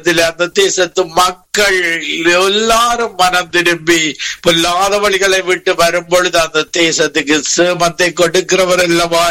தேசத்தில் அந்த தேசத்து மக்கள் எல்லாரும் மனம் திரும்பி பொல்லாத வழிகளை விட்டு வரும் பொழுது அந்த தேசத்துக்கு சேமத்தை கொடுக்கிறவர் அல்லவா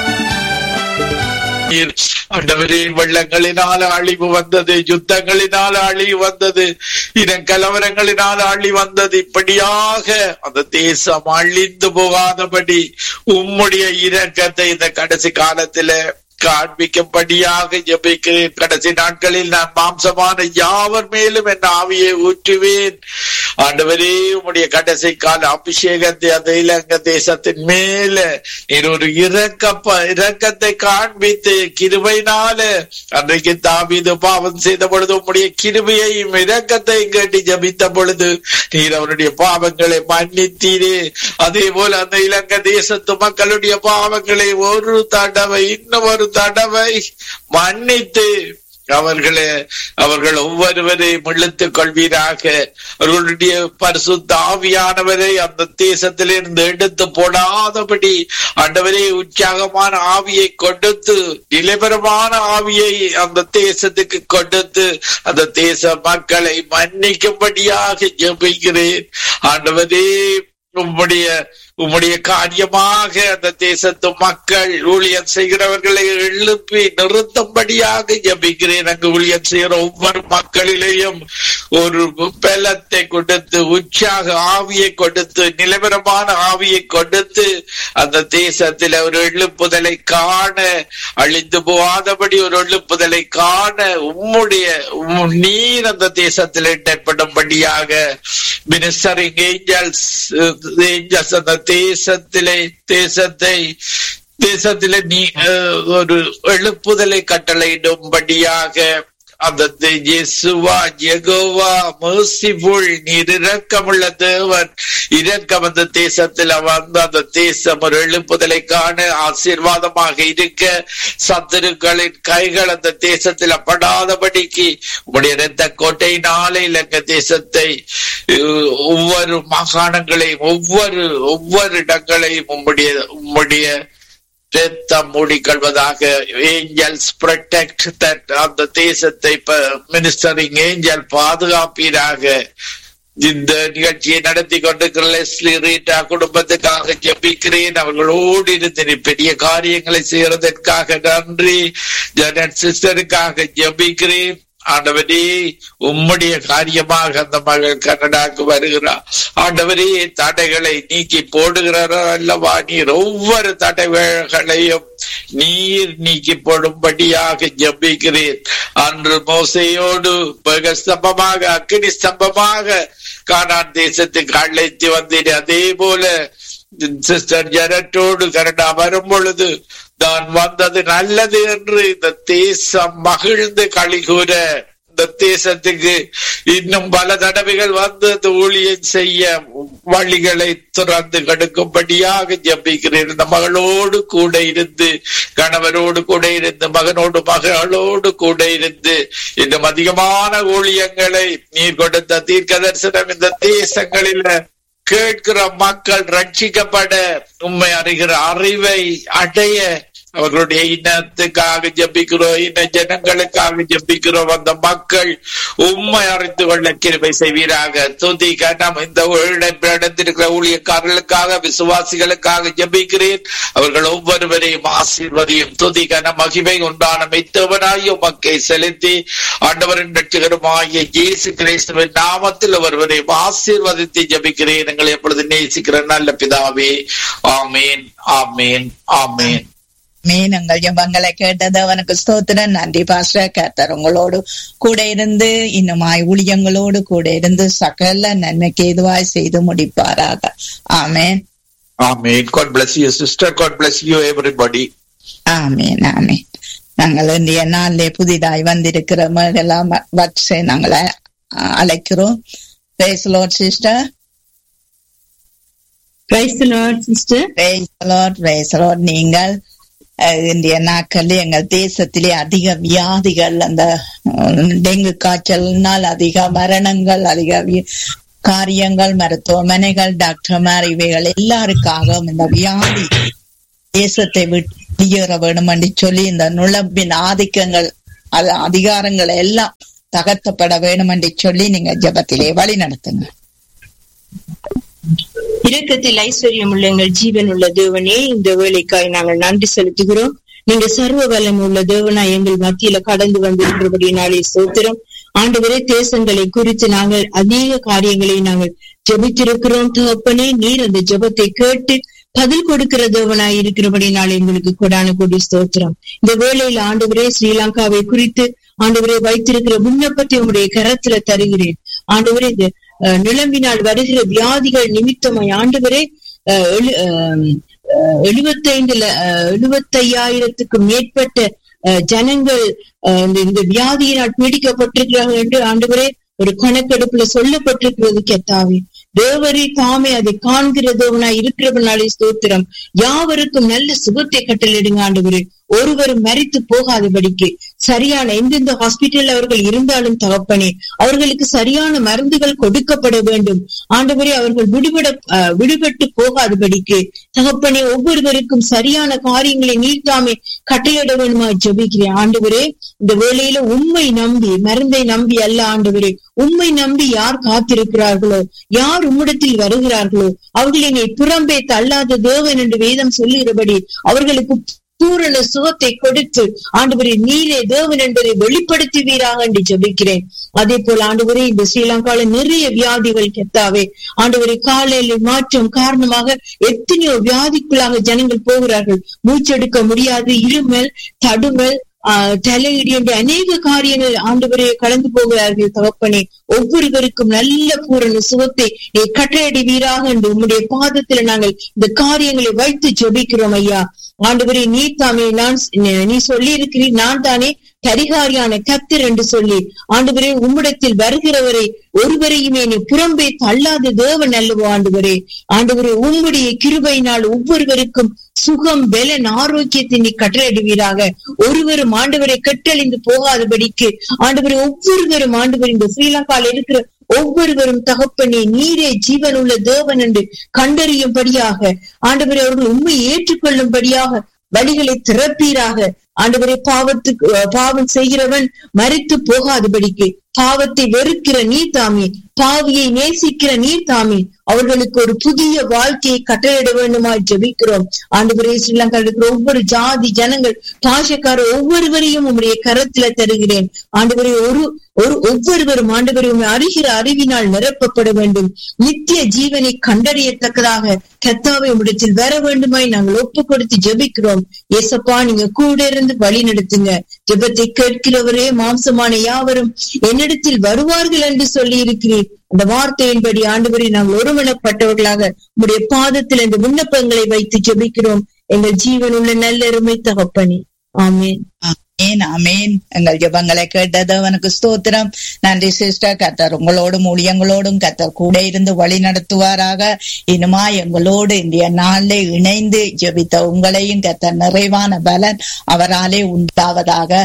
நீர் ஆண்டவரே வெள்ளங்களினால் அழிவு வந்தது யுத்தங்களினால் அழிவு வந்தது இன கலவரங்களினால் அழி வந்தது இப்படியாக அந்த தேசம் அழிந்து போகாதபடி உம்முடைய இரக்கத்தை இந்த கடைசி காலத்தில காண்பிக்கும்படியாக ஜபிக்கிறேன் கடைசி நாட்களில் நான் மாம்சமான யாவர் மேலும் என் ஆவியை ஊற்றுவேன் ஆண்டவரே உம்முடைய கடைசி கால அபிஷேகத்தை அந்த இலங்கை தேசத்தின் மேல நீர் ஒரு இரக்க இரக்கத்தை காண்பித்து கிருபைனால அன்றைக்கு தாவிது பாவம் செய்த பொழுது உம்முடைய கிருபையையும் இரக்கத்தையும் கேட்டு ஜபித்த பொழுது நீர் அவருடைய பாவங்களை மன்னித்தீரே அதே போல அந்த இலங்கை தேசத்து மக்களுடைய பாவங்களை ஒரு தடவை இன்னும் ஒரு தடவை மன்னித்து அவர்களே அவர்கள் ஒவ்வொருவரையும் இழுத்துக் கொள்வீராக அவர்களுடைய பரிசுத்த ஆவியானவரை அந்த தேசத்திலிருந்து எடுத்து போடாதபடி ஆண்டவரே உற்சாகமான ஆவியை கொடுத்து நிலைபரமான ஆவியை அந்த தேசத்துக்கு கொடுத்து அந்த தேச மக்களை மன்னிக்கும்படியாக ஜெபிக்கிறேன் ஆண்டவரே உம்முடைய உம்முடைய காரியமாக அந்த தேசத்து மக்கள் ஊழியம் செய்கிறவர்களை எழுப்பி நிறுத்தும்படியாக ஜபிக்கிறேன் அங்கு ஊழியம் செய்கிற ஒவ்வொரு மக்களிலேயும் ஒரு பலத்தை கொடுத்து உற்சாக ஆவியை கொடுத்து நிலவரமான ஆவியை கொடுத்து அந்த தேசத்தில் ஒரு எழுப்புதலை காண அழிந்து போகாதபடி ஒரு எழுப்புதலை காண உம்முடைய நீர் அந்த தேசத்தில் இடப்படும்படியாக மினிஸ்டரிங் ஏஞ்சல்ஸ் ஏஞ்சல்ஸ் அந்த தேசத்திலே தேசத்தை தேசத்திலே நீ ஒரு எழுப்புதலை கட்டளையிடும்படியாக அந்த இயேசுவா ஜெகோவா merciful நீர் இரக்கமுள்ள தேவன் இரக்கம் அந்த தேசத்தில் வந்து அந்த தேசம் ஒரு எழுப்புதலை காண ஆசீர்வாதமாக இருக்க சத்துருக்களின் கைகள் அந்த தேசத்தில் படாதபடிக்கு உடைய இரத்த கோட்டையினாலே இலங்கை தேசத்தை ஒவ்வொரு மாகாணங்களையும் ஒவ்வொரு ஒவ்வொரு இடங்களையும் உம்முடைய உம்முடைய ரத்தம் மூடிக்கொள்வதாக ஏஞ்சல்ஸ் ப்ரொடெக்ட் தட் அந்த தேசத்தை மினிஸ்டரிங் ஏஞ்சல் பாதுகாப்பீராக இந்த நிகழ்ச்சியை நடத்தி கொண்டிருக்கிற லெஸ்லி ரீட்டா குடும்பத்துக்காக ஜபிக்கிறேன் அவர்களோடு இருந்து பெரிய காரியங்களை செய்யறதற்காக நன்றி ஜனட் சிஸ்டருக்காக ஜபிக்கிறேன் ஆண்டவரே உம்முடைய காரியமாக அந்த மகள் கனடாக்கு வருகிறார் ஆண்டவரே தடைகளை நீக்கி போடுகிறாரோ அல்லவா நீர் ஒவ்வொரு தடைகளையும் நீர் நீக்கி போடும்படியாக ஜபிக்கிறேன் அன்று மோசையோடு மிக ஸ்தம்பமாக அக்னி ஸ்தம்பமாக கானான் தேசத்துக்கு அழைத்து வந்தேன் அதே போல சிஸ்டர் ஜனட்டோடு கனடா வரும் பொழுது நான் வந்தது நல்லது என்று இந்த தேசம் மகிழ்ந்து களிகூற இந்த தேசத்துக்கு இன்னும் பல தடவைகள் வந்து அந்த ஊழியம் செய்ய வழிகளை துறந்து கடுக்கும்படியாக ஜபிக்கிறேன் இந்த மகளோடு கூட இருந்து கணவரோடு கூட இருந்து மகனோடு மகளோடு கூட இருந்து இன்னும் அதிகமான ஊழியங்களை நீர் கொடுத்த தீர்க்க தரிசனம் இந்த தேசங்களில் கேட்கிற மக்கள் ரட்சிக்கப்பட உண்மை அறிகிற அறிவை அடைய அவர்களுடைய இனத்துக்காக ஜபிக்கிறோம் இன ஜனங்களுக்காக ஜபிக்கிறோம் அந்த மக்கள் உண்மை அறிந்து கொள்ள கிருபை செய்வீராக துதி கனம் இந்த இடத்திருக்கிற ஊழியக்காரர்களுக்காக விசுவாசிகளுக்காக ஜபிக்கிறேன் அவர்கள் ஒவ்வொருவரையும் ஆசீர்வதியும் துதி கன மகிமை உண்டான மெத்தவனாய் உமக்கை செலுத்தி ஆண்டவரின் ரட்சகருமாகிய இயேசு கிறிஸ்துவின் நாமத்தில் ஒருவரையும் ஆசீர்வதித்து ஜபிக்கிறேன் எங்களை எப்பொழுது நேசிக்கிற நல்ல பிதாவே ஆமேன் ஆமேன் ஆமேன் மீன் உங்கள் ஜபங்களை கேட்டது அவனுக்கு ஸ்தோத்திரம் நன்றி பாஸ்டர் கர்த்தர் உங்களோடு கூட இருந்து இன்னுமாய் ஊழியங்களோடு கூட இருந்து சகல நன்மைக்கு எதுவாய் செய்து முடிப்பாராக ஆமேன் ஆமேன் God bless you sister God bless you everybody ஆமேன் ஆமேன் நாங்கள் இன்றைய நாளிலே புதிதாய் வந்திருக்கிற எல்லாம் வச்சு நாங்களை அழைக்கிறோம் Praise the Lord, sister. Praise the Lord, sister. Praise the Lord, praise the Lord. நீங்கள் இன்றைய நாட்களில் எங்கள் தேசத்திலே அதிக வியாதிகள் அந்த டெங்கு காய்ச்சல்னால் அதிக மரணங்கள் அதிக காரியங்கள் மருத்துவமனைகள் டாக்டர்மார் இவைகள் எல்லாருக்காகவும் இந்த வியாதி தேசத்தை விட்டு வெளியேற வேணும் என்று சொல்லி இந்த நுழம்பின் ஆதிக்கங்கள் அது அதிகாரங்களை எல்லாம் தகர்த்தப்பட வேணும் என்று சொல்லி நீங்க ஜெபத்திலே வழி நடத்துங்க இரக்கத்தில் ஐஸ்வர்யம் உள்ள எங்கள் ஜீவன் உள்ள தேவனே இந்த வேலைக்காய் நாங்கள் நன்றி செலுத்துகிறோம் நீங்க சர்வ வல்லம் உள்ள தேவனா எங்கள் மத்தியில கடந்து வந்திருக்கிறபடினாலே சோத்திரம் ஆண்டவரே தேசங்களை குறித்து நாங்கள் அநேக காரியங்களை நாங்கள் ஜெபித்திருக்கிறோம் தகப்பனே நீர் அந்த ஜெபத்தை கேட்டு பதில் கொடுக்கிற தேவனாய் இருக்கிறபடினால எங்களுக்கு கொடான கொடி ஸ்தோத்திரம் இந்த வேளையில ஆண்டவரே ஸ்ரீலங்காவை குறித்து ஆண்டவரே வைத்திருக்கிற விண்ணப்பத்தை உங்களுடைய கரத்துல தருகிறேன் ஆண்டவரே இந்த அஹ், நிலம்பினால் வருகிற வியாதிகள் நிமித்தமாய் ஆண்டவரே அஹ், எழு- அஹ், அஹ், எழுபத்தைந்துல அஹ், எழுபத்தையாயிரத்துக்கும் மேற்பட்ட அஹ், ஜனங்கள் அஹ், இந்த- இந்த வியாதியினால் பீடிக்கப்பட்டிருக்கிறார்கள் என்று ஆண்டவரே ஒரு கணக்கெடுப்புல சொல்லப்பட்டிருக்கிறது கெத்தாவே தேவரே தாமே அதை காண்கிற தேவனாய் இருக்கிறவனாலே ஸ்தோத்திரம் யாவருக்கும் நல்ல சுகத்தை கட்டளிடுங்க ஆண்டவரே ஒருவரும் மறித்து போகாதபடிக்கு சரியான எந்தெந்த ஹாஸ்பிட்டல் அவர்கள் இருந்தாலும் தகப்பனே அவர்களுக்கு சரியான மருந்துகள் கொடுக்கப்பட வேண்டும் ஆண்டவரே அவர்கள் விடுபட அஹ், விடுபட்டு போகாதபடிக்கு தகப்பனே ஒவ்வொருவருக்கும் சரியான காரியங்களை நீர்த்தாமே கட்டளையிட வேண்டுமா ஜெபிக்கிறேன் ஆண்டவரே இந்த வேளையில உண்மை நம்பி மருந்தை நம்பி அல்ல ஆண்டவரே உண்மை நம்பி யார் காத்திருக்கிறார்களோ யார் உம்மிடத்தில் வருகிறார்களோ அவர்கள் என்னை புறம்பே தள்ளாத தேவன் என்று வேதம் சொல்லுகிறபடி அவர்களுக்கு பூரண சுகத்தை கொடுத்து ஆண்டவரே நீரே தேவன் என்பதை வெளிப்படுத்துவீராக என்று ஜெபிக்கிறேன் அதே போல ஆண்டவரே இந்த ஸ்ரீலங்கால நிறைய வியாதிகள் கெத்தாவே ஆண்டவரே காலையில மாற்றம் காரணமாக எத்தனையோ வியாதிக்குள்ளாக ஜனங்கள் போகிறார்கள் மூச்செடுக்க முடியாது இருமல் தடுமல் ஆஹ் தலையிடி என்ற அநேக காரியங்கள் ஆண்டவரே கலந்து போகிறார்கள் தகப்பனே ஒவ்வொருவருக்கும் நல்ல பூரண சுகத்தை நீ கட்டளையிடுவீராக என்று உம்முடைய பாதத்துல நாங்கள் இந்த காரியங்களை வைத்து ஜெபிக்கிறோம் ஐயா ஆண்டவரே நீ தாமே நான் நீ சொல்லி இருக்கிறீர் நான் தானே பரிகாரியான கத்தர் என்று சொல்லி ஆண்டவரே உம்மிடத்தில் வருகிறவரை ஒருவரையுமே நீ புறம்பே தள்ளாத தேவன் அல்லவோ ஆண்டவரே ஆண்டவரே உம்முடைய கிருபையினால் ஒவ்வொருவருக்கும் சுகம் பலன் ஆரோக்கியத்தை நீ கட்டளையிடுவீராக ஒருவரும் ஆண்டவரை கட்டழிந்து போகாதபடிக்கு ஆண்டவரை ஒவ்வொருவரும் ஆண்டவர் இந்த ஸ்ரீலங்கால இருக்கிற ஒவ்வொருவரும் தகப்பனே நீரே ஜீவன் உள்ள தேவன் என்று கண்டறியும்படியாக ஆண்டவரை அவர்கள் உண்மை ஏற்றுக்கொள்ளும்படியாக வழிகளை திறப்பீராக ஆண்டவரை பாவத்துக்கு அஹ், பாவம் செய்கிறவன் மறித்து போகாதபடிக்கு பாவத்தை வெறுக்கிற நீ தாமே பாவியை நேசிக்கிற நீ தாமே அவர்களுக்கு ஒரு புதிய வாழ்க்கையை கட்டளையிட வேண்டுமா ஜெபிக்கிறோம் ஆண்டவரே ஸ்ரீலங்கா இருக்கிற ஒவ்வொரு ஜாதி ஜனங்கள் பாஷக்காரர் ஒவ்வொருவரையும் உம்முடைய கரத்துல தருகிறேன் ஆண்டவரே ஒரு ஒரு ஒவ்வொருவரும் ஆண்டவரை உண்மை அறிகிற அறிவினால் நிரப்பப்பட வேண்டும் நித்திய ஜீவனை கண்டறியத்தக்கதாக கத்தாவை உம்மிடத்தில் வர வேண்டுமாய் நாங்கள் ஒப்பு கொடுத்து ஜெபிக்கிறோம் ஏசப்பா நீங்க கூட இருந்து வழி நடத்துங்க ஜெபத்தை கேட்கிறவரே மாம்சமான யாவரும் என்னிடத்தில் வருவார்கள் என்று சொல்லி இருக்கிறீர் அந்த வார்த்தையின்படி ஆண்டவரை நாங்கள் ஒருமனப்பட்டவர்களாக உடைய பாதத்தில் இந்த விண்ணப்பங்களை வைத்து ஜெபிக்கிறோம் எங்கள் ஜீவன் உள்ள நல்லருமை தகப்பனே ஆமென் ஆமேன் ஆமேன் எங்கள் ஜெபங்களை கேட்டதவனுக்கு ஸ்தோத்திரம் நன்றி சிஸ்டர் கத்தர் உங்களோடும் ஊழியங்களோடும் கத்தர் கூட இருந்து வழி நடத்துவாராக இனிமா எங்களோடு இந்திய நாளிலே இணைந்து ஜெபித்த உங்களையும் கத்தர் நிறைவான பலன் அவராலே உண்டாவதாக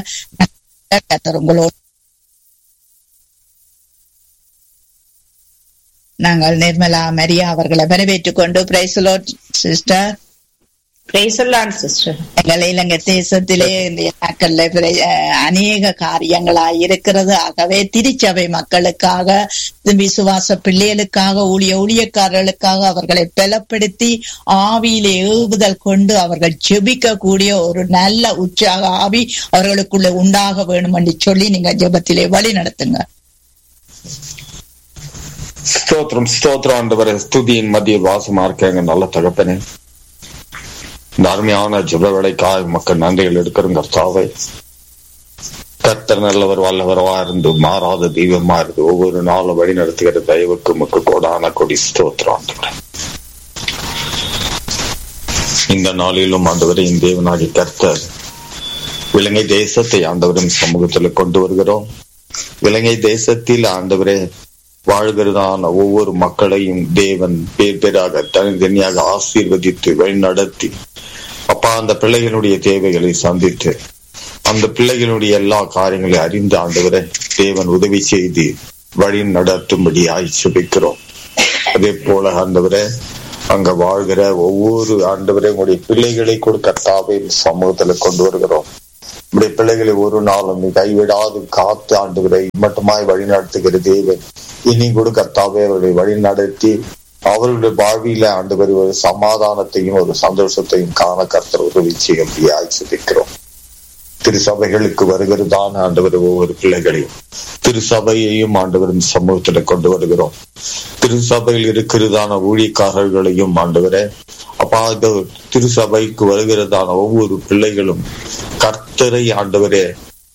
கத்தர் உங்களோடு நாங்கள் நிர்மலா மரியா அவர்களை வரவேற்றுக் கொண்டு பிரைசலோ sister Praise the Lord, sister. எங்கள் இலங்கை தேசத்திலே இந்த நாட்கள்ல பிர- அஹ் அநேக காரியங்களாய் இருக்கிறது ஆகவே திருச்சபை மக்களுக்காக விசுவாச பிள்ளைகளுக்காக ஊழிய ஊழியக்காரர்களுக்காக அவர்களை பலப்படுத்தி ஆவியிலே ஏவுதல் கொண்டு அவர்கள் ஜெபிக்க கூடிய ஒரு நல்ல உற்சாக ஆவி அவர்களுக்குள்ள உண்டாக வேணும் என்று சொல்லி நீங்க ஜெபத்திலே வழி நடத்துங்க ஸ்தோத்திரம் ஸ்தோத்திரம் ஆண்டவரே ஸ்துதியின் மத்தியில் வாசமா இருக்காங்க நல்ல தகப்பனே இந்த அருமையான ஜெப வேலைக்காய் மக்கள் நன்றிகள் எடுக்கிறோம் கர்த்தாவை கர்த்தர் நல்லவர் வல்லவரவா இருந்து மாறாத தெய்வமா இருந்து ஒவ்வொரு நாளும் வழி நடத்துகிற தயவுக்கு உமக்கு கோடான கொடி ஸ்தோத்திரம் ஆண்டவரே இந்த நாளிலும் ஆண்டவரே இந்த தேவனாகி கர்த்தர் இலங்கை தேசத்தை ஆண்டவரின் சமூகத்தில் கொண்டு வருகிறோம் இலங்கை தேசத்தில் ஆண்டவரே வாழ்கிறதான ஒவ்வொரு மக்களையும் தேவன் பேர் பேராக தனித்தனியாக ஆசீர்வதித்து வழிநடத்தி அப்பா அந்த பிள்ளைகளுடைய தேவைகளை சந்தித்து அந்த பிள்ளைகளுடைய எல்லா காரியங்களை அறிந்து ஆண்டவரை தேவன் உதவி செய்து வழி நடத்தும்படியாய் சுபிக்கிறோம் அதே போல ஆண்டவரே அங்க வாழ்கிற ஒவ்வொரு ஆண்டவரே உங்களுடைய பிள்ளைகளை கூட கர்த்தாவின் சமூகத்துல கொண்டு வருகிறோம் உடைய பிள்ளைகளை ஒரு நாளும் நீ கைவிடாது காத்து ஆண்டுவரை மட்டுமாய் வழி நடத்துகிற தேவன் இனி கூட கர்த்தாவே அவர்களை வழி நடத்தி அவர்களுடைய வாழ்வியில ஆண்டு ஒரு சமாதானத்தையும் ஒரு சந்தோஷத்தையும் காண கர்த்தர் உதவி செய்ய ஆய்ச்சிருக்கிறோம் திருசபைகளுக்கு வருகிறதான ஆண்டவர் ஒவ்வொரு பிள்ளைகளையும் திருசபையையும் ஆண்டவரின் சமூகத்துல கொண்டு வருகிறோம் திருசபையில் இருக்கிறதான ஊழியக்காரர்களையும் ஆண்டவரே அப்பா இந்த திருசபைக்கு வருகிறதான ஒவ்வொரு பிள்ளைகளும் கர்த்தரை ஆண்டவரே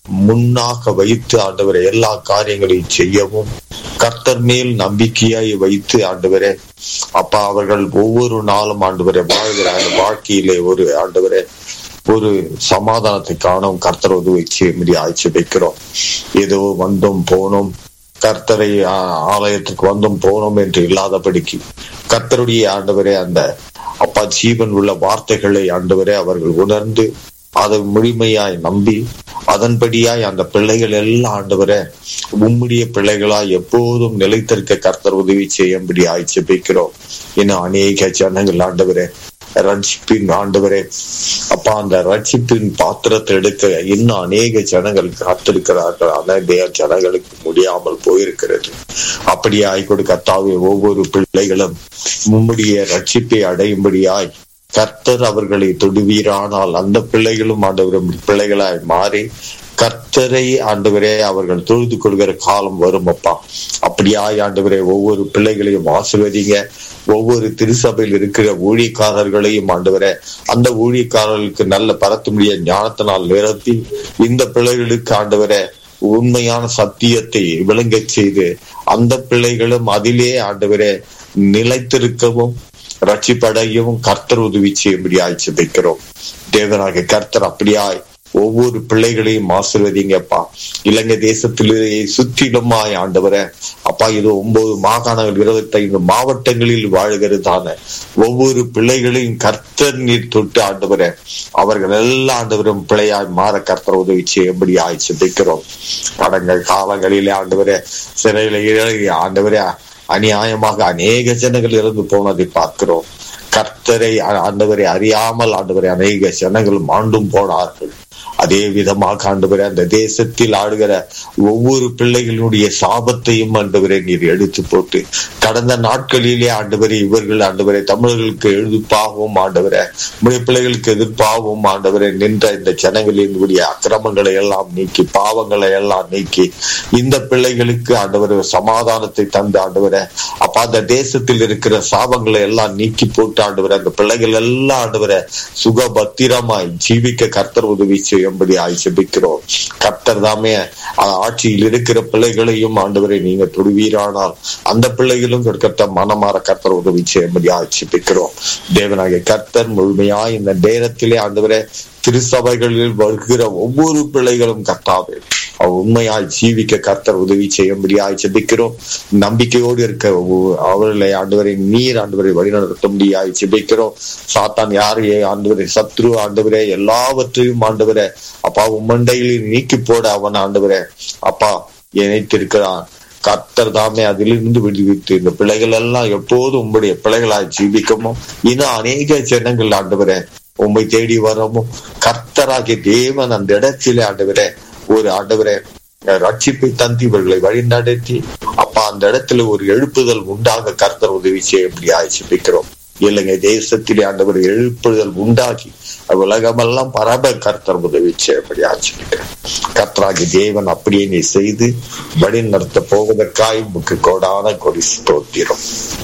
முன்னாக வைத்து ஆண்டவரை எல்லா காரியங்களையும் செய்யவும் கர்த்தர் மேல் நம்பிக்கையாய் வைத்து ஆண்டவரே அப்பா அவர்கள் ஒவ்வொரு நாளும் ஆண்டவரை வாழ்கிற அந்த வாழ்க்கையிலே ஒரு ஆண்டவரே ஒரு சமாதானத்தை காணும் கர்த்தர் உதவி செய்யும்படி ஆய்ச்சி வைக்கிறோம் ஏதோ வந்தோம் போனோம் கர்த்தரை ஆலயத்துக்கு வந்தோம் போனோம் என்று இல்லாதபடிக்கு கர்த்தருடைய ஆண்டவரே அந்த அப்பா ஜீவன் உள்ள வார்த்தைகளை ஆண்டவரே அவர்கள் உணர்ந்து அதை முழுமையாய் நம்பி அதன்படியாய் அந்த பிள்ளைகள் எல்லாம் ஆண்டவரே உம்முடைய பிள்ளைகளாய் எப்போதும் நிலைத்திருக்க கர்த்தர் உதவி செய்யும்படி ஆய்ச்சி வைக்கிறோம் இன்னும் அநேக ஜனங்கள் ஆண்டவரே ரட்சிப்பின் ஆண்டவரே அப்பா அந்த ரட்சிப்பின் பாத்திரத்தை எடுக்க இன்னும் அநேக ஜனங்கள் காத்திருக்கிறார்கள் அநேக ஜனங்களுக்கு முடியாமல் போயிருக்கிறது அப்படியே ஆய்கொடு கத்தாவே ஒவ்வொரு பிள்ளைகளும் உம்முடைய ரட்சிப்பை அடையும்படியாய் கர்த்தர் அவர்களை தொடுவீரானால் அந்த பிள்ளைகளும் ஆண்டவரும் பிள்ளைகளாய் மாறி கர்த்தரை ஆண்டவரே அவர்கள் தொழுது கொள்கிற காலம் வரும் அப்பா அப்படியாய் ஆண்டவரே ஒவ்வொரு பிள்ளைகளையும் ஆசிர்வதிங்க ஒவ்வொரு திருசபையில் இருக்கிற ஊழியக்காரர்களையும் ஆண்டவரே அந்த ஊழியக்காரர்களுக்கு நல்ல பரத்த முடிய ஞானத்தினால் நிரப்பி இந்த பிள்ளைகளுக்கு ஆண்டவரே உண்மையான சத்தியத்தை விளங்க செய்து அந்த பிள்ளைகளும் அதிலே ஆண்டவரே நிலைத்திருக்கவும் ரட்சிப்படையவும் கர்த்தர் உதவி செய்யும்படி ஆய்ச்சி வைக்கிறோம் தேவனாக கர்த்தர் அப்படியாய் ஒவ்வொரு பிள்ளைகளையும் ஆசிர்வதிங்கப்பா இலங்கை தேசத்திலே சுற்றிலுமாய் ஆண்டவர அப்பா இது ஒன்பது மாகாணங்கள் இருபத்தி ஐந்து மாவட்டங்களில் வாழ்கிறதான ஒவ்வொரு பிள்ளைகளையும் கர்த்தர் நீர் தொட்டு ஆண்டவர அவர்கள் எல்லா ஆண்டவரும் பிள்ளையாய் மாற கர்த்தர் உதவி செய்யும்படி ஆய் சிந்திக்கிறோம் கடங்கள் காலங்களிலே ஆண்டவரே சிறையில ஆண்டவரே அநியாயமாக அநேக ஜனங்கள் இறந்து போனதை பார்க்கிறோம் கர்த்தரை ஆண்டவரை அறியாமல் ஆண்டவரை அநேக ஜனங்கள் மாண்டும் போனார்கள் அதே விதமாக ஆண்டவரே அந்த தேசத்தில் ஆடுகிற ஒவ்வொரு பிள்ளைகளுடைய சாபத்தையும் ஆண்டவரை நீர் எடுத்து போட்டு கடந்த நாட்களிலே ஆண்டவரே இவர்கள் ஆண்டவரை தமிழர்களுக்கு எழுதிப்பாகவும் ஆண்டவரே உடைய பிள்ளைகளுக்கு எதிர்ப்பாகவும் ஆண்டவரை நின்ற இந்த ஜனங்களினுடைய அக்கிரமங்களை எல்லாம் நீக்கி பாவங்களை எல்லாம் நீக்கி இந்த பிள்ளைகளுக்கு ஆண்டவர் சமாதானத்தை தந்து ஆண்டவரை அப்ப அந்த தேசத்தில் இருக்கிற சாபங்களை எல்லாம் நீக்கி போட்டு ஆண்டவரை அந்த பிள்ளைகள் எல்லாம் ஆண்டவரை சுக பத்திரமாய் ஜீவிக்க கர்த்தர் உதவி செய்யும்படி ஆய்ச்சிபிக்கிறோம் கர்த்தர் தாமே ஆட்சியில் இருக்கிற பிள்ளைகளையும் ஆண்டவரை நீங்க தொடுவீரானால் அந்த பிள்ளைகளும் கர்த்த மனமாற கர்த்தர் உதவி செய்யும்படி ஆட்சிப்பிக்கிறோம் தேவனாகிய கர்த்தர் முழுமையா இந்த நேரத்திலே ஆண்டவரை திருசபைகளில் வருகிற ஒவ்வொரு பிள்ளைகளும் கர்த்தாவே உண்மையாய் ஜீவிக்க கர்த்தர் உதவி செய்யும்படியாய் ஜெபிக்கிறோம் நம்பிக்கையோடு இருக்க அவர்களை ஆண்டவரை நீர் ஆண்டவரை வழிநடத்தும்படியாய் ஜெபிக்கிறோம் சாத்தான் யாரையே ஆண்டவரை சத்ரு ஆண்டவரே எல்லாவற்றையும் ஆண்டவரே அப்பா உம்மண்டையில் நீக்கி போட அவன் ஆண்டவரே அப்பா இணைத்திருக்கிறான் கர்த்தர் தாமே அதிலிருந்து விடுவித்து இந்த பிள்ளைகள் எல்லாம் எப்போதும் உங்களுடைய பிள்ளைகளாய் ஜீவிக்கமோ இன்னும் அநேக ஜனங்கள் ஆண்டவரே உண்மை தேடி வரவும் கர்த்தராகிய தேவன் அந்த இடத்திலே ஆண்டவரே ஒரு ஆண்டவரே ரட்சிப்பை தந்து இவர்களை வழி நடத்தி அப்பா அந்த இடத்துல ஒரு எழுப்புதல் உண்டாக கர்த்தர் உதவி செய்ய ஆய்ச்சிப்பிக்கிறோம் இலங்கை தேசத்திலே ஆண்டவர் எழுப்புதல் உண்டாகி உலகமெல்லாம் பரப கர்த்தர் உதவி செய்யப்படி ஆட்சிப்பிக்கிறேன் கர்த்தராகி தேவன் அப்படியே நீ செய்து வழி நடத்த போவதற்காய் முக்கு கோடான கொடி ஸ்தோத்திரம்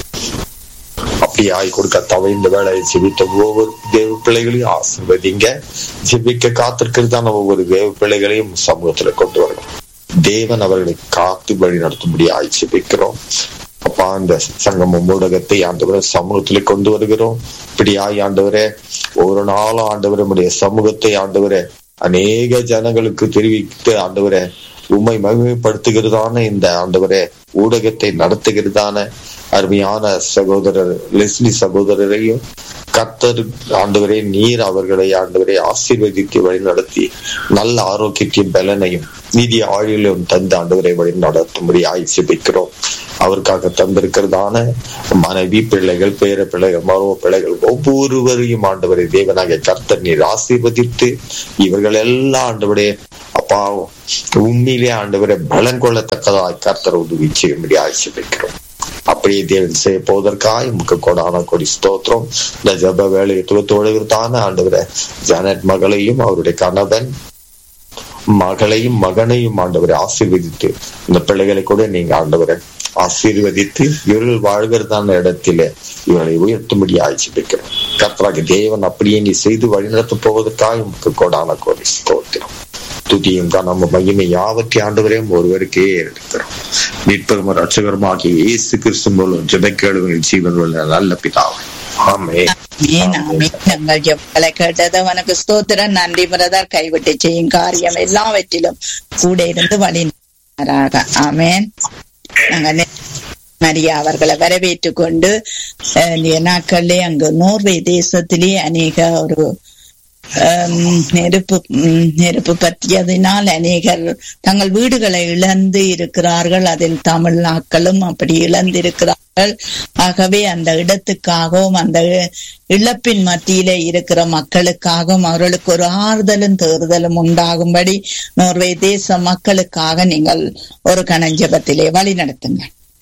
அப்படி ஆய் கொடுக்க தவை இந்த வேலையை ஜெபித்த ஒவ்வொரு தேவ பிள்ளைகளையும் ஆசிர்வதிங்க ஜெபிக்க காத்திருக்கிறதான ஒவ்வொரு தேவ பிள்ளைகளையும் சமூகத்துல கொண்டு வரணும் தேவன் அவர்களை காத்து வழி நடத்தும்படி ஆய் ஜெபிக்கிறோம் அப்பா அந்த சங்கமம் ஊடகத்தை ஆண்டவரை சமூகத்துல கொண்டு வருகிறோம் இப்படி ஆய் ஆண்டவரே ஒரு நாளும் ஆண்டவரமுடைய சமூகத்தை ஆண்டவரே அநேக ஜனங்களுக்கு தெரிவித்து ஆண்டவரே உண்மை மகிமைப்படுத்துகிறதான இந்த ஆண்டவரே ஊடகத்தை நடத்துகிறதான அருமையான சகோதரர் லெஸ்லி சகோதரரையும் கர்த்தர் ஆண்டவரே நீர் அவர்களை ஆண்டவரை ஆசீர்வதித்து வழிநடத்தி நல்ல ஆரோக்கியத்தையும் பலனையும் நீதி ஆழிலும் தந்து ஆண்டவரை வழி நடத்தும்படி ஆய்ச்சிபிக்கிறோம் அவருக்காக தந்திருக்கிறதான மனைவி பிள்ளைகள் பேர பிள்ளைகள் மருவ பிள்ளைகள் ஒவ்வொருவரையும் ஆண்டவரை தேவனாக கர்த்தர் நீர் ஆசீர்வதித்து இவர்கள் எல்லாம் ஆண்டவரே அப்பா உண்மையிலே ஆண்டவரை பலன் கொள்ளத்தக்கதாய் கர்த்தர் உதவி செய்யும்படி ஆய்ச்சிபிக்கிறோம் அப்படியே தேவன் செய்ய போவதற்காக உமக்கு கொடான கொடி ஸ்தோத்திரம் இந்த ஜப வேலையை துவத்தோடுகிறதான ஆண்டவரை ஜானட் மகளையும் அவருடைய கணவன் மகளையும் மகனையும் ஆண்டவரை ஆசீர்வதித்து இந்த பிள்ளைகளை கூட நீங்க ஆண்டவரை ஆசீர்வதித்து இவர்கள் வாழ்கிறதான இடத்திலே இவர்களை உயர்த்தும்படி ஆய்ச்சிப்பிக்கிறோம் கர்த்தராக தேவன் அப்படியே நீ செய்து வழிநடத்த போவதற்காக உமக்கு கொடான கொடி ஸ்தோத்திரம் துதியும் கனமும் மகிமை யாவற்றை ஆண்டவரையும் ஒருவருக்கே இருக்கிறோம் மீட்பரும் ரட்சகருமாகிய இயேசு கிறிஸ்து மூலம் ஜெபக்கேளுவின் ஜீவன் உள்ள நல்ல பிதாவே ஆமே ஆமென், ஆமென். எங்கள் ஜெபங்களை கேட்டது உனக்கு ஸ்தோத்திரம் நன்றி பிரதர் கைவிட்டு செய்யும் காரியம் எல்லாவற்றிலும் கூட இருந்து வழி நடத்துவாராக. ஆமென் நாங்க நே- மரியா அவர்களை வரவேற்றுக் கொண்டு அஹ், இந்த நாட்களிலே அங்கு நோர்வே தேசத்திலே அநேக ஒரு ஹம், நெருப்பு ம், நெருப்பு பற்றியதினால் அநேகர் தங்கள் வீடுகளை இழந்து இருக்கிறார்கள் அதில் தமிழ்நாக்களும் அப்படி இழந்திருக்கிறார்கள் ஆகவே அந்த இடத்துக்காகவும் அந்த இ- இழப்பின் மத்தியிலே இருக்கிற மக்களுக்காகவும் அவர்களுக்கு ஒரு ஆறுதலும் தேறுதலும் உண்டாகும்படி நோர்வே தேச மக்களுக்காக நீங்கள் ஒரு கணஞ்சபத்திலே வழி நடத்துங்க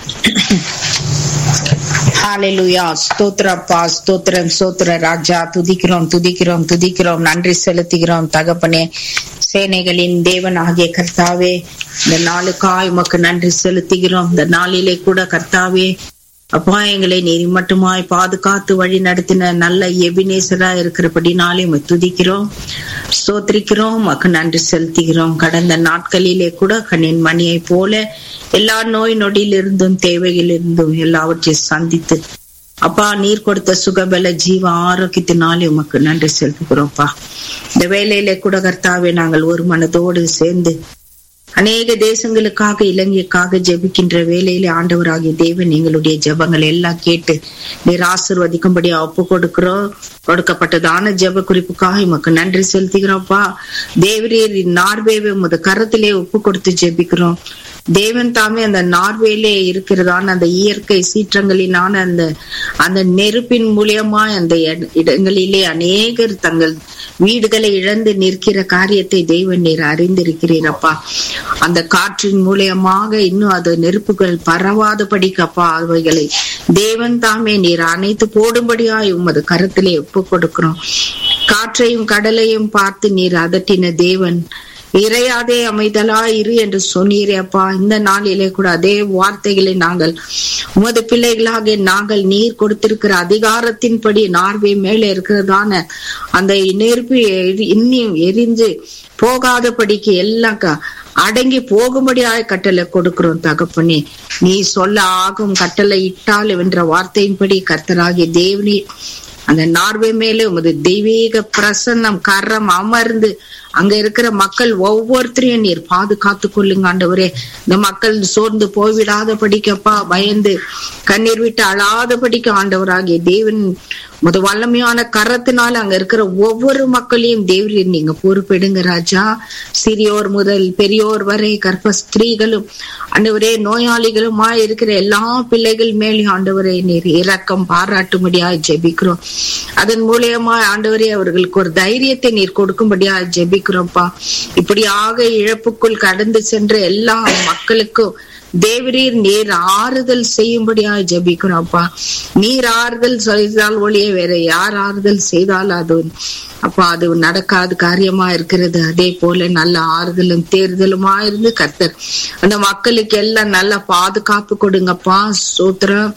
ஹalleluya ஸ்தோத்திரப்பா ஸ்தோத்திரம் ஸ்தோத்திர ராஜா துதிக்கிறோம் துதிக்கிறோம் துதிக்கிறோம் நன்றி செலுத்துகிறோம் தகப்பனே சேனைகளின் தேவன் ஆகிய கர்த்தாவே இந்த நாளுக்காய் உமக்கு நன்றி செலுத்துகிறோம் இந்த நாளிலே கூட கர்த்தாவே அப்பா எங்களை நீர் மட்டுமாய் பாதுகாத்து வழி நடத்தின நல்ல எபினேசரா இருக்கிறபடினாலே உம்மை துதிக்கிறோம் ஸ்தோத்திரிக்கிறோம் உமக்கு நன்றி செலுத்துகிறோம் கடந்த நாட்களிலே கூட கண்ணின் மணியை போல எல்லா நோய் நொடியிலிருந்தும் தேவையிலிருந்தும் எல்லாவற்றையும் சந்தித்து அப்பா நீர் கொடுத்த சுகபல ஜீவ ஆரோக்கியத்தினாலே உமக்கு நன்றி செலுத்துகிறோம்ப்பா இந்த வேலையில கூட கர்த்தாவே நாங்கள் ஒரு மனதோடு சேர்ந்து அநேக தேசங்களுக்காக இலங்கைக்காக ஜெபிக்கின்ற வேலையிலே ஆண்டவராகிய தேவன் எங்களுடைய ஜெபங்கள் எல்லாம் கேட்டு நீர் ஆசிர்வதிக்கும்படி ஒப்பு கொடுக்கிறோம் கொடுக்கப்பட்டதான ஜெப குறிப்புக்காக உமக்கு நன்றி செலுத்துகிறோம்ப்பா தேவரீர் நார்வேவை உமது கரத்திலே ஒப்பு கொடுத்து ஜெபிக்கிறோம் தேவன் தாமே அந்த நார்வேலே இருக்கிறதான அந்த இயற்கை சீற்றங்களினான அந்த அந்த நெருப்பின் மூலியமா அந்த இட- இடங்களிலே அநேகர் தங்கள் வீடுகளை இழந்து நிற்கிற காரியத்தை தெய்வன் நீர் அறிந்திருக்கிறீரப்பா அந்த காற்றின் மூலியமாக இன்னும் அது நெருப்புகள் பரவாதபடிக்கப்பா அவைகளை தேவன் தாமே நீர் அணைத்து போடும்படியாய் உமது கருத்திலே ஒப்பு கொடுக்கிறோம் காற்றையும் கடலையும் பார்த்து நீர் அதட்டின தேவன் இறையாதே அமைதலா இரு என்று சொன்னீரே அப்பா இந்த நாளிலே கூட அதே வார்த்தைகளை நாங்கள் உமது பிள்ளைகளாக நாங்கள் நீர் கொடுத்திருக்கிற அதிகாரத்தின்படி நார்வே மேலே இருக்கிறதான அந்த நெருப்பு எரி- இன்னும் எரிந்து போகாதபடிக்கு எல்லாம் க- அடங்கி போகும்படியாய் கட்டளை கொடுக்கிறோம் தகப்பனே நீ சொல்ல ஆகும் கட்டளை இட்டால் என்ற வார்த்தையின்படி கர்த்தராகிய தேவனே அந்த நார்வே மேலே உமது தெய்வீக பிரசன்னம் கரம் அமர்ந்து அங்க இருக்கிற மக்கள் ஒவ்வொருத்தரையும் நீர் பாதுகாத்து கொள்ளுங்க ஆண்டவரே இந்த மக்கள் சோர்ந்து போய்விடாத படிக்கப்பா பயந்து கண்ணீர் விட்டு அழாத படிக்க ஆண்டவராகிய தேவன் முத வல்லமையான கரத்தினால அங்க இருக்கிற ஒவ்வொரு மக்களையும் தேவரீர் நீங்க பொறுப்பெடுங்க ராஜா சிறியோர் முதல் பெரியோர் வரை கர்ப்ப ஸ்திரீகளும் ஆண்டவரே நோயாளிகளுமா இருக்கிற எல்லா பிள்ளைகள் மேலே ஆண்டவரே நீர் இரக்கம் பாராட்டும்படியா ஜெபிக்கிறோம் அதன் மூலியமா ஆண்டவரே அவர்களுக்கு ஒரு தைரியத்தை நீர் கொடுக்கும்படியா ஜெபிக்கிறோம்ப்பா இப்படியாக இழப்புக்குள் கடந்து சென்ற எல்லா மக்களுக்கும் தேவரீர் நீர் ஆறுதல் செய்யும்படியா ஜெபிக்கிறோம்ப்பா நீர் ஆறுதல் செய்தால் ஒழிய வேற யார் ஆறுதல் செய்தால் அது அப்பா அது நடக்காத காரியமா இருக்கிறது அதே போல நல்ல ஆறுதலும் தேர்தலுமா இருந்து கர்த்தர் அந்த மக்களுக்கு எல்லாம் நல்ல பாதுகாப்பு கொடுங்கப்பா சூத்திரம்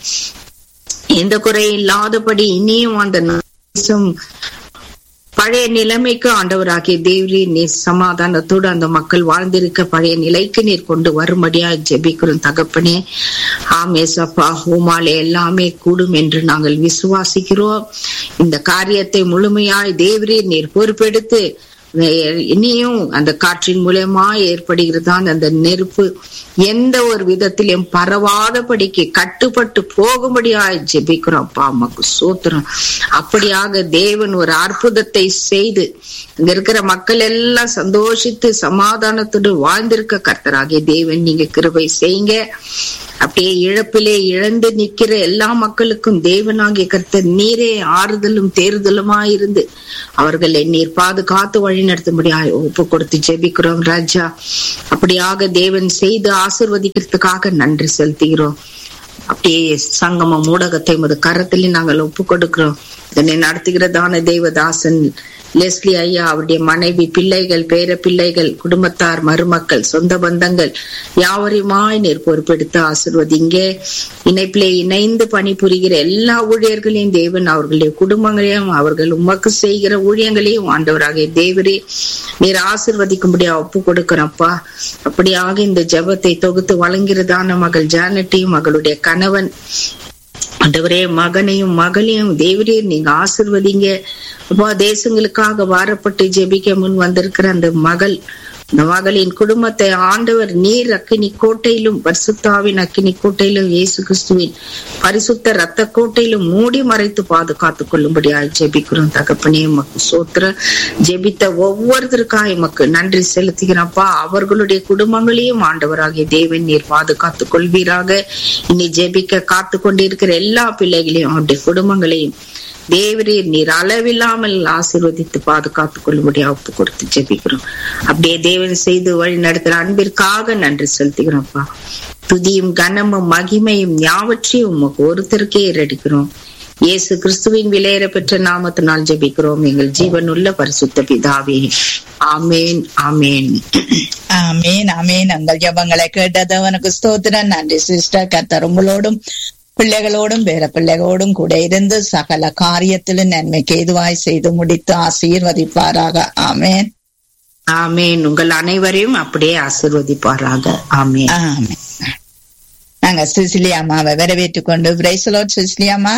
எந்த குறையும் இல்லாதபடி இனியும் அந்த தேசம் பழைய நிலைமைக்கு ஆண்டவராகிய தேவரே நீர் சமாதானத்தோடு அந்த மக்கள் வாழ்ந்திருக்க பழைய நிலைக்கு நீர் கொண்டு வரும்படியா ஜெபிக்கிறோம் தகப்பனே ஆமேசப்பா உமாலே எல்லாமே கூடும் என்று நாங்கள் விசுவாசிக்கிறோம் இந்த காரியத்தை முழுமையாய் தேவரே நீர் பொறுப்பெடுத்து இனியும் அந்த காற்றின் மூலயமா ஏற்படுகிறதான் அந்த நெருப்பு எந்த ஒரு விதத்திலும் பரவாதபடிக்கு கட்டுப்பட்டு போகும்படியாய் ஜெபிக்கிறோம் அப்பா அம்மாக்கு சோத்திரம் அப்படியாக தேவன் ஒரு அற்புதத்தை செய்து இங்க இருக்கிற மக்கள் எல்லாம் சந்தோஷித்து சமாதானத்தோடு வாழ்ந்திருக்க கர்த்தராகிய தேவன் நீங்க கிருபை செய்யுங்க அப்படியே இழப்பிலே இழந்து நிக்கிற எல்லா மக்களுக்கும் தேவனாகிய கர்த்தர் நீரே ஆறுதலும் தேறுதலுமா இருந்து அவர்களை நீர் பாதுகாத்து வழி நடத்தும்படியாய் ஒப்பு கொடுத்து ஜெபிக்கிறோம் ராஜா அப்படியாக தேவன் செய்து ஆசிர்வதிக்கிறதுக்காக நன்றி செலுத்துகிறோம் அப்படியே சங்கமம் ஊடகத்தை உமது கரத்தில் நாங்கள் ஒப்பு கொடுக்கிறோம் இதனை நடத்துகிறதான தேவதாசன் லெஸ்லி ஐயா அவருடைய மனைவி பிள்ளைகள் பேர பிள்ளைகள் குடும்பத்தார் மருமக்கள் சொந்த பந்தங்கள் யாவரையுமாய் நீர் பொறுப்பெடுத்து ஆசிர்வதிங்க இணைப்பிலே இணைந்து பணிபுரிகிற எல்லா ஊழியர்களையும் தேவன் அவர்களுடைய குடும்பங்களையும் அவர்கள் உமக்கு செய்கிற ஊழியங்களையும் ஆண்டவராகிய தேவரே நீர் ஆசிர்வதிக்கும்படியா ஒப்பு கொடுக்கிறப்பா அப்படியாக இந்த ஜெபத்தை தொகுத்து வழங்கிறதான மகள் ஜானட்டையும் மகளுடைய கணவன் ஆண்டவரே மகனையும் மகளையும் தேவரீர் நீங்க ஆசிர்வதிங்க அப்பா தேசங்களுக்காக வாரப்பட்டு ஜெபிக்க முன் வந்திருக்கிற அந்த மகள் இந்த மகளின் குடும்பத்தை ஆண்டவர் நீர் அக்கினி கோட்டையிலும் பரிசுத்தாவின் அக்கினி கோட்டையிலும் இயேசு கிறிஸ்துவின் பரிசுத்த ரத்த கோட்டையிலும் மூடி மறைத்து பாதுகாத்துக் கொள்ளும்படியாய் ஜெபிக்கிறோம் தகப்பனே மக்கு சோத்திர ஜெபித்த ஒவ்வொருத்தருக்காக எமக்கு நன்றி செலுத்துகிறப்பா அவர்களுடைய குடும்பங்களையும் ஆண்டவராகிய தேவன் நீர் பாதுகாத்துக் கொள்வீராக இனி ஜெபிக்க காத்து கொண்டிருக்கிற எல்லா பிள்ளைகளையும் அவருடைய குடும்பங்களையும் தேவரீர் நீர் அளவில்லாமல் ஆசீர்வதித்து பாதுகாத்துக் கொள்ளும்படியா ஒப்பு கொடுத்து ஜெபிக்கிறோம் அப்படியே தேவன் செய்து வழி நடத்துற அன்பிற்காக நன்றி செலுத்துகிறோம்ப்பா துதியும் கனமும் மகிமையும் யாவற்றையும் உமக்கு ஒருத்தருக்கே ஏறடிக்கிறோம் இயேசு கிறிஸ்துவின் விலையேற பெற்ற நாமத்தினால் ஜெபிக்கிறோம் எங்கள் ஜீவனுள்ள பரிசுத்த பிதாவே ஆமேன் ஆமேன் ஆமீன் ஆமீன் உங்கள் ஜபங்களை கேட்டதவனுக்கு ஸ்தோத்திரம் நன்றி சிஸ்டர் கத்தர் உங்களோடும் பிள்ளைகளோடும் வேற பிள்ளைகளோடும் கூட இருந்து சகல காரியத்திலும் நன்மைக்கு ஏதுவாய் செய்து முடித்து ஆசீர்வதிப்பாராக ஆமேன் ஆமேன் உங்கள் அனைவரையும் அப்படியே ஆசிர்வதிப்பாராக ஆமேன் ஆமேன் நாங்க சிசிலி அம்மாவை வரவேற்றுக் கொண்டு பிரைசலோட் சிசிலி அம்மா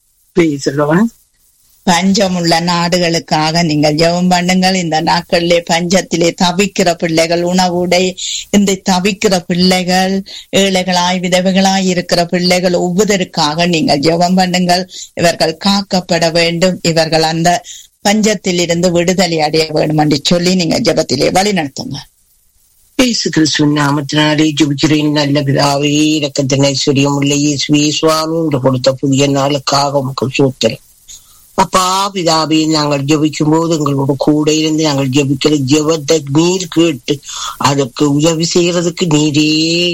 பஞ்சமுள்ள நாடுகளுக்காக நீங்கள் ஜெபம் பண்ணுங்கள் இந்த நாட்களிலே பஞ்சத்திலே தவிக்கிற பிள்ளைகள் உணவுடை இந்த தவிக்கிற பிள்ளைகள் ஏழைகளாய் விதவைகளாய் இருக்கிற பிள்ளைகள் ஒவ்வொருவருக்காக நீங்கள் ஜெபம் பண்ணுங்கள் இவர்கள் காக்கப்பட வேண்டும் இவர்கள் அந்த பஞ்சத்தில் இருந்து விடுதலை அடைய வேண்டும் என்று சொல்லி நீங்க ஜெபத்திலே வழி நடத்துங்க இயேசு கிறிஸ்துவின் நாமத்தினாலே ஜெபிக்கிறேன் நல்ல பிதாவே இலக்கத்தின் ஐஸ்வர்யம் உள்ள இயேசுவே சுவாமி என்று கொடுத்த புதிய நாளுக்காக உமக்கு சூத்திரம் அப்பா பிதாவே நாங்கள் ஜெபிக்கும் போது எங்களோட கூட இருந்து நாங்கள் ஜெபிக்கிற ஜெபத்தை நீர் கேட்டு அதுக்கு உதவி செய்யறதுக்கு நீரே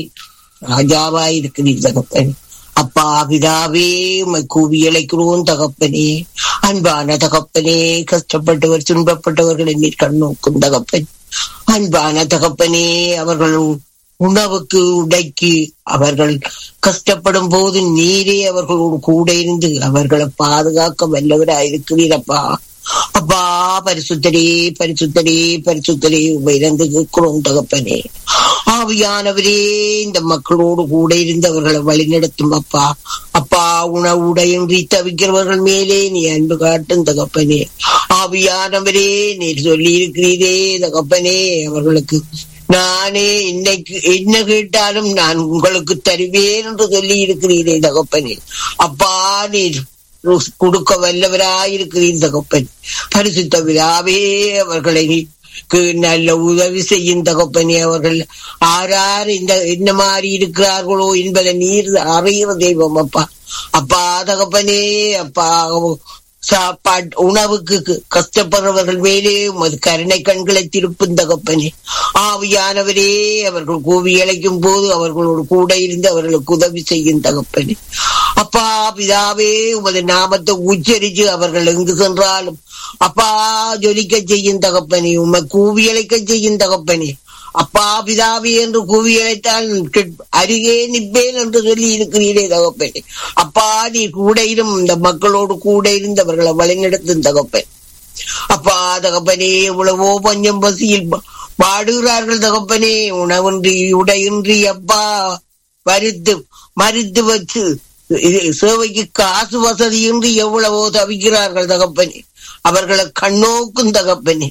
ராஜாவா இருக்கிறீர் தகப்பன் அப்பா பிதாவே உம்மை கூவி இழைக்கிறோம் தகப்பனே அன்பான தகப்பனே கஷ்டப்பட்டவர் துன்பப்பட்டவர்களை நீர் கண்ணோக்கும் தகப்பன் அன்பான தகப்பனே அவர்கள் உணவுக்கு உடைக்கு அவர்கள் கஷ்டப்படும் போது நீரே அவர்களோடு கூட இருந்து அவர்களை பாதுகாக்க வல்லவராயிருக்கிறீரப்பா அப்பா பரிசுத்தரே பரிசுத்தரே பரிசுத்தரே உபயிருந்து கேட்கிறோம் தகப்பனே ஆவியானவரே இந்த மக்களோடு கூட இருந்து அவர்களை வழிநடத்தும் அப்பா அப்பா உணவுடையின்றி தவிக்கிறவர்கள் மேலே நீ அன்பு காட்டும் தகப்பனே ஆவியானவரே நீர் சொல்லி இருக்கிறீரே தகப்பனே அவர்களுக்கு நானே இன்னைக்கு என்ன கேட்டாலும் நான் உங்களுக்கு தருவேன் என்று சொல்லி இருக்கிறீரே தகப்பனே அப்பா நீர் கொடுக்க வல்லவராயிருக்கிறீர் தகப்பன் பரிசுத்த விழாவே அவர்களை நல்ல உதவி செய்யும் தகப்பனே அவர்கள் ஆறார் இந்த என்ன மாதிரி இருக்கிறார்களோ என்பதை நீர் அறிகிற தெய்வம் அப்பா அப்பா தகப்பனே அப்பா சாப்பாட்டு உணவுக்கு கஷ்டப்படுறவர்கள் மேலே உமது கருணை கண்களை திருப்பும் தகப்பனே ஆவியானவரே அவர்கள் கூவி அழைக்கும் போது அவர்களோடு கூட இருந்து அவர்களுக்கு உதவி செய்யும் தகப்பனே அப்பா பிதாவே உமது நாமத்தை உச்சரித்து அவர்கள் எங்கு சென்றாலும் அப்பா ஜொலிக்க செய்யும் தகப்பனே உம்மை கூவி அழைக்க செய்யும் தகப்பனே அப்பா பிதாவி என்று கூவி அழைத்தால் அருகே நிற்பேன் என்று சொல்லி இருக்கிறீரே தகப்பனே அப்பா நீ கூட இரும் இந்த மக்களோடு கூட இருந்தவர்களை வழிநடத்தும் தகப்பன் அப்பா தகப்பனே எவ்வளவோ பஞ்சம் பசியில் பாடுகிறார்கள் தகப்பனே உணவின்றி உடையின்றி அப்பா மறித்து மறித்து வச்சு சேவைக்கு காசு வசதியின்றி எவ்வளவோ தவிக்கிறார்கள் தகப்பனே அவர்களை கண்ணோக்கும் தகப்பனே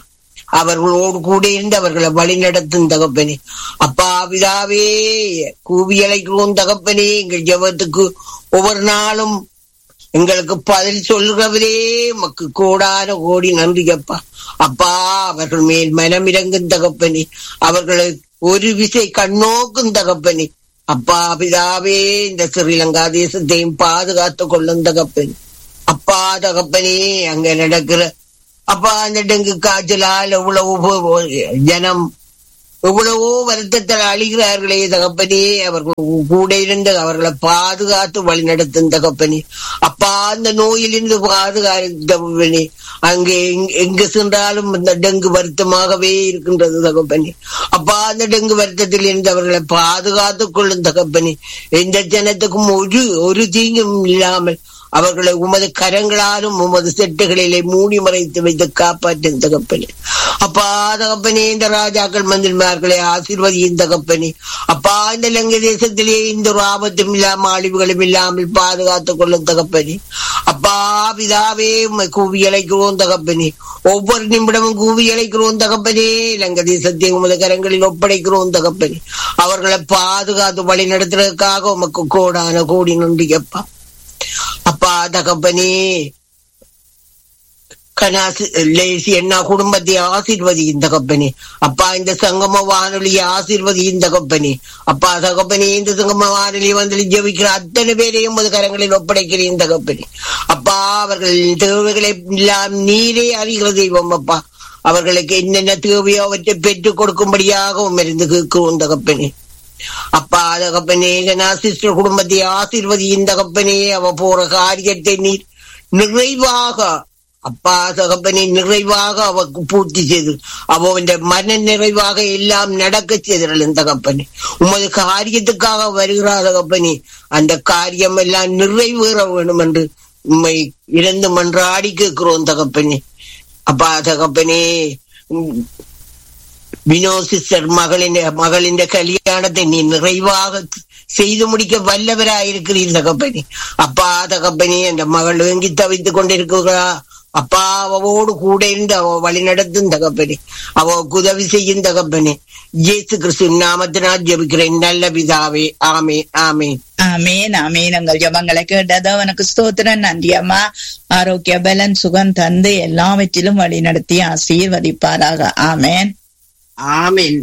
அவர்களோடு கூட இருந்து அவர்களை வழி நடத்தும் தகப்பனே அப்பா பிதாவே கூவி அழைக்கிறோம் தகப்பனே எங்கள் ஜெபத்துக்கு ஒவ்வொரு நாளும் எங்களுக்கு பதில் சொல்கிறவரே மக்கு கோடான கோடி நன்றி அப்பா அப்பா அவர்கள் மேல் மனம் இறங்கும் தகப்பனே அவர்களை ஒரு விசை கண்ணோக்கும் தகப்பனே அப்பா பிதாவே இந்த ஸ்ரீலங்கா தேசத்தையும் பாதுகாத்து கொள்ளும் தகப்பனே அப்பா தகப்பனே அங்க நடக்கிற அப்பா அந்த டெங்கு காய்ச்சலால் எவ்வளவு போ- ஜனம் எவ்வளவோ வருத்தத்தில் அழிகிறார்களே தகப்பனே அவர்கள் கூட இருந்து அவர்களை பாதுகாத்து வழி நடத்தும் தகப்பனே அப்பா அந்த நோயிலிருந்து பாதுகாத்தவனே அங்கே எங்க- எங்கு சென்றாலும் இந்த டெங்கு வருத்தமாகவே இருக்கின்றது தகப்பனே அப்பா அந்த டெங்கு வருத்தத்தில் இருந்து அவர்களை பாதுகாத்துக் கொள்ளும் தகப்பனே எந்த ஜனத்துக்கும் ஒரு ஒரு தீங்கும் இல்லாமல் அவர்களை உமது கரங்களாலும் உமது செட்டுகளிலே மூடி மறைத்து வைத்து காப்பாற்றும் தகப்பனே அப்பா தகப்பனே இந்த ராஜாக்கள் மந்திரிமார்களை ஆசீர்வதியும் தகப்பனே அப்பா இந்த லங்கை தேசத்திலே இந்த ஒரு ஆபத்தும் இல்லாம அழிவுகளும் இல்லாமல் பாதுகாத்துக் கொள்ளும் தகப்பனே அப்பா பிதாவே உம்மை கூவி அழைக்கிறோம் தகப்பனே ஒவ்வொரு நிமிடமும் கூவி அழைக்கிறோம் தகப்பனே லங்க தேசத்தை உமது கரங்களில் ஒப்படைக்கிறோம் தகப்பனே அவர்களை பாதுகாத்து வழி நடத்துறதுக்காக உமக்கு கோடான கோடி நன்றி அப்பா அப்பா தகப்பனே கனாசி லேசி என்ன குடும்பத்தை ஆசீர்வதியும் தகப்பனே அப்பா இந்த சங்கம வானொலியை ஆசீர்வதியும் தகப்பனே அப்பா தகப்பனே இந்த சங்கம வானொலி வந்து ஜெபிக்கிற அத்தனை பேரையும் உமது கரங்களில் ஒப்படைக்கிறேன் தகப்பனே அப்பா அவர்கள் தேவைகளை எல்லாம் நீரே அறிகிற தெய்வம் அப்பா அவர்களுக்கு என்னென்ன தேவையோ அவற்றை பெற்றுக் கொடுக்கும்படியாக உமருந்து கேட்கிறோம் தகப்பனே அப்பா தகப்பனே ஜனா சிஸ்டர் குடும்பத்தை ஆசீர்வதியின் தகப்பனே அவ போற காரியத்தை நீர் நிறைவாக அப்பா தகப்பனே நிறைவாக அவக்கு பூர்த்தி செய்து அவன் மன நிறைவாக எல்லாம் நடக்க செய்தவர்கள் தகப்பனே உமது காரியத்துக்காக வருகிறார் தகப்பனே அந்த காரியம் எல்லாம் நிறைவேற வேணும் என்று உண்மை இறந்து மன்றாடி கேட்கிறோம் தகப்பனே அப்பா தகப்பனே உம், வினோ சிஸ்டர் மகளின் மகளின் கல்யாணத்தை நீ நிறைவாக செய்து முடிக்க வல்லவராயிருக்கிறீர் தகப்பனே அப்பா தகப்பனே அந்த மகள் வேங்கி தவித்துக் கொண்டிருக்கிறா அப்பா அவவோடு கூட இருந்து அவ வழி நடத்தும் தகப்பனே அவக்கு உதவி செய்யும் தகப்பனே இயேசு கிறிஸ்து நாமத்தினால் ஜெபிக்கிறேன் நல்ல பிதாவே ஆமே ஆமே ஆமேன் ஆமேன் உங்கள் ஜபங்களை கேட்டது அவனுக்கு ஸ்தோத்திரம் நன்றி அம்மா ஆரோக்கிய பலன் சுகம் தந்து எல்லாவற்றிலும் வழி நடத்தி ஆசீர்வதிப்பாராக ஆமேன் ஆமேன்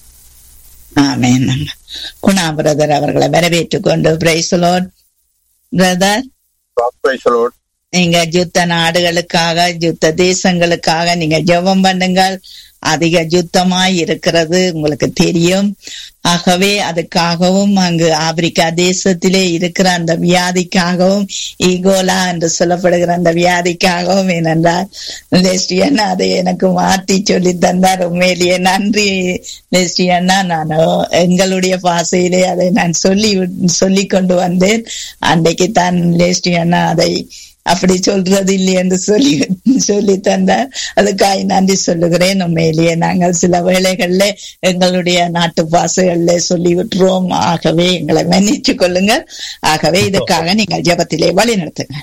ஆமேன் குணா பிரதர் அவர்களை வரவேற்றுக் கொண்டு பிரைசலோட் பிரதர் Praise the Lord. நீங்க யுத்த நாடுகளுக்காக யுத்த தேசங்களுக்காக நீங்க ஜெபம் பண்ணுங்கள் அதிக யுத்தமாய் இருக்கிறது உங்களுக்கு தெரியும் ஆகவே அதுக்காகவும் அங்கு ஆப்பிரிக்கா தேசத்திலே இருக்கிற அந்த வியாதிக்காகவும் ஈகோலா என்று சொல்லப்படுகிற அந்த வியாதிக்காகவும் ஏனென்றால் லெஸ்டியன்னா அதை எனக்கு மாற்றி சொல்லி தந்தார் உண்மையிலேயே நன்றி லெஸ்டியன்னா நான் எங்களுடைய பாசையிலே அதை நான் சொல்லி சொல்லி கொண்டு வந்தேன் அன்றைக்கு தான் லெஸ்டியன்னா அதை அப்படி சொல்றது இல்லை என்று சொல்லி சொல்லி தந்தார் அதுக்காக நன்றி சொல்லுகிறேன் உண்மையிலேயே நாங்கள் சில வேளைகள்ல எங்களுடைய நாட்டு பாசைகள்ல சொல்லி விட்டுருவோம் ஆகவே எங்களை மன்னிச்சு கொள்ளுங்கள் ஆகவே இதுக்காக நீங்கள் ஜெபத்திலே வழி நடத்துங்க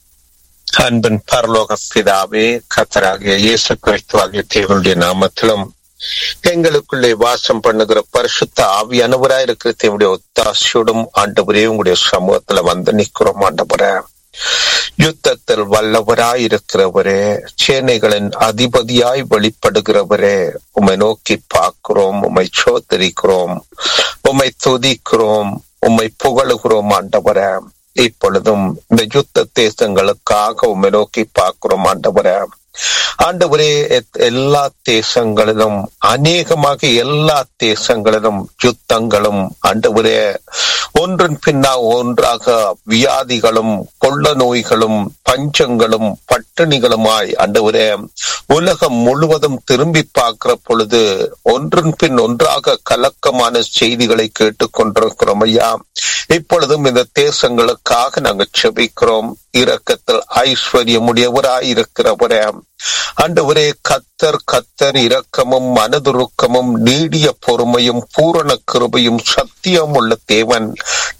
அன்பின் பரலோக பிதாவே கத்தராகிய இயேசு கிறிஸ்துவாகிய தேவனுடைய நாமத்திலும் எங்களுக்குள்ளே வாசம் பண்ணுகிற பரிசுத்த ஆவியானவராய் இருக்கிற தேவனுடைய ஒத்தாசியோடும் ஆண்டவரே உங்களுடைய சமூகத்துல வந்து நிக்கிறோம் ஆண்டவரே யுத்தத்தில் வல்லவராய் இருக்கிறவரே சேனைகளின் அதிபதியாய் வெளிப்படுகிறவரே உம்மை நோக்கி பார்க்கிறோம் உம்மை சோதரிக்கிறோம் உம்மை துதிக்கிறோம் உம்மை புகழுகிறோம் ஆண்டவரே இப்பொழுதும் இந்த யுத்த தேசங்களுக்காக உம்மை நோக்கி பார்க்கிறோம் ஆண்டவரே ஆண்டவரே எத்- எல்லா தேசங்களிலும் அநேகமாக எல்லா தேசங்களிலும் யுத்தங்களும் ஆண்டவரே ஒன்றின் பின்னா ஒன்றாக வியாதிகளும் கொள்ள நோய்களும் பஞ்சங்களும் பட்டினிகளுமாய் ஆண்டவரே உலகம் முழுவதும் திரும்பி பார்க்கிற பொழுது ஒன்றின் பின் ஒன்றாக கலக்கமான செய்திகளை கேட்டுக் கொண்டிருக்கிறோம் ஐயா இப்பொழுதும் இந்த தேசங்களுக்காக நாங்கள் செபிக்கிறோம் இரக்கத்தில் ஐஸ்வர்யமுடையவராய் இருக்கிறவரே ஆண்டவரே கத்தர் கத்தர் இரக்கமும் மனதுருக்கமும் நீடிய பொறுமையும் பூரண கிருபையும் சத்தியம் உள்ள தேவன்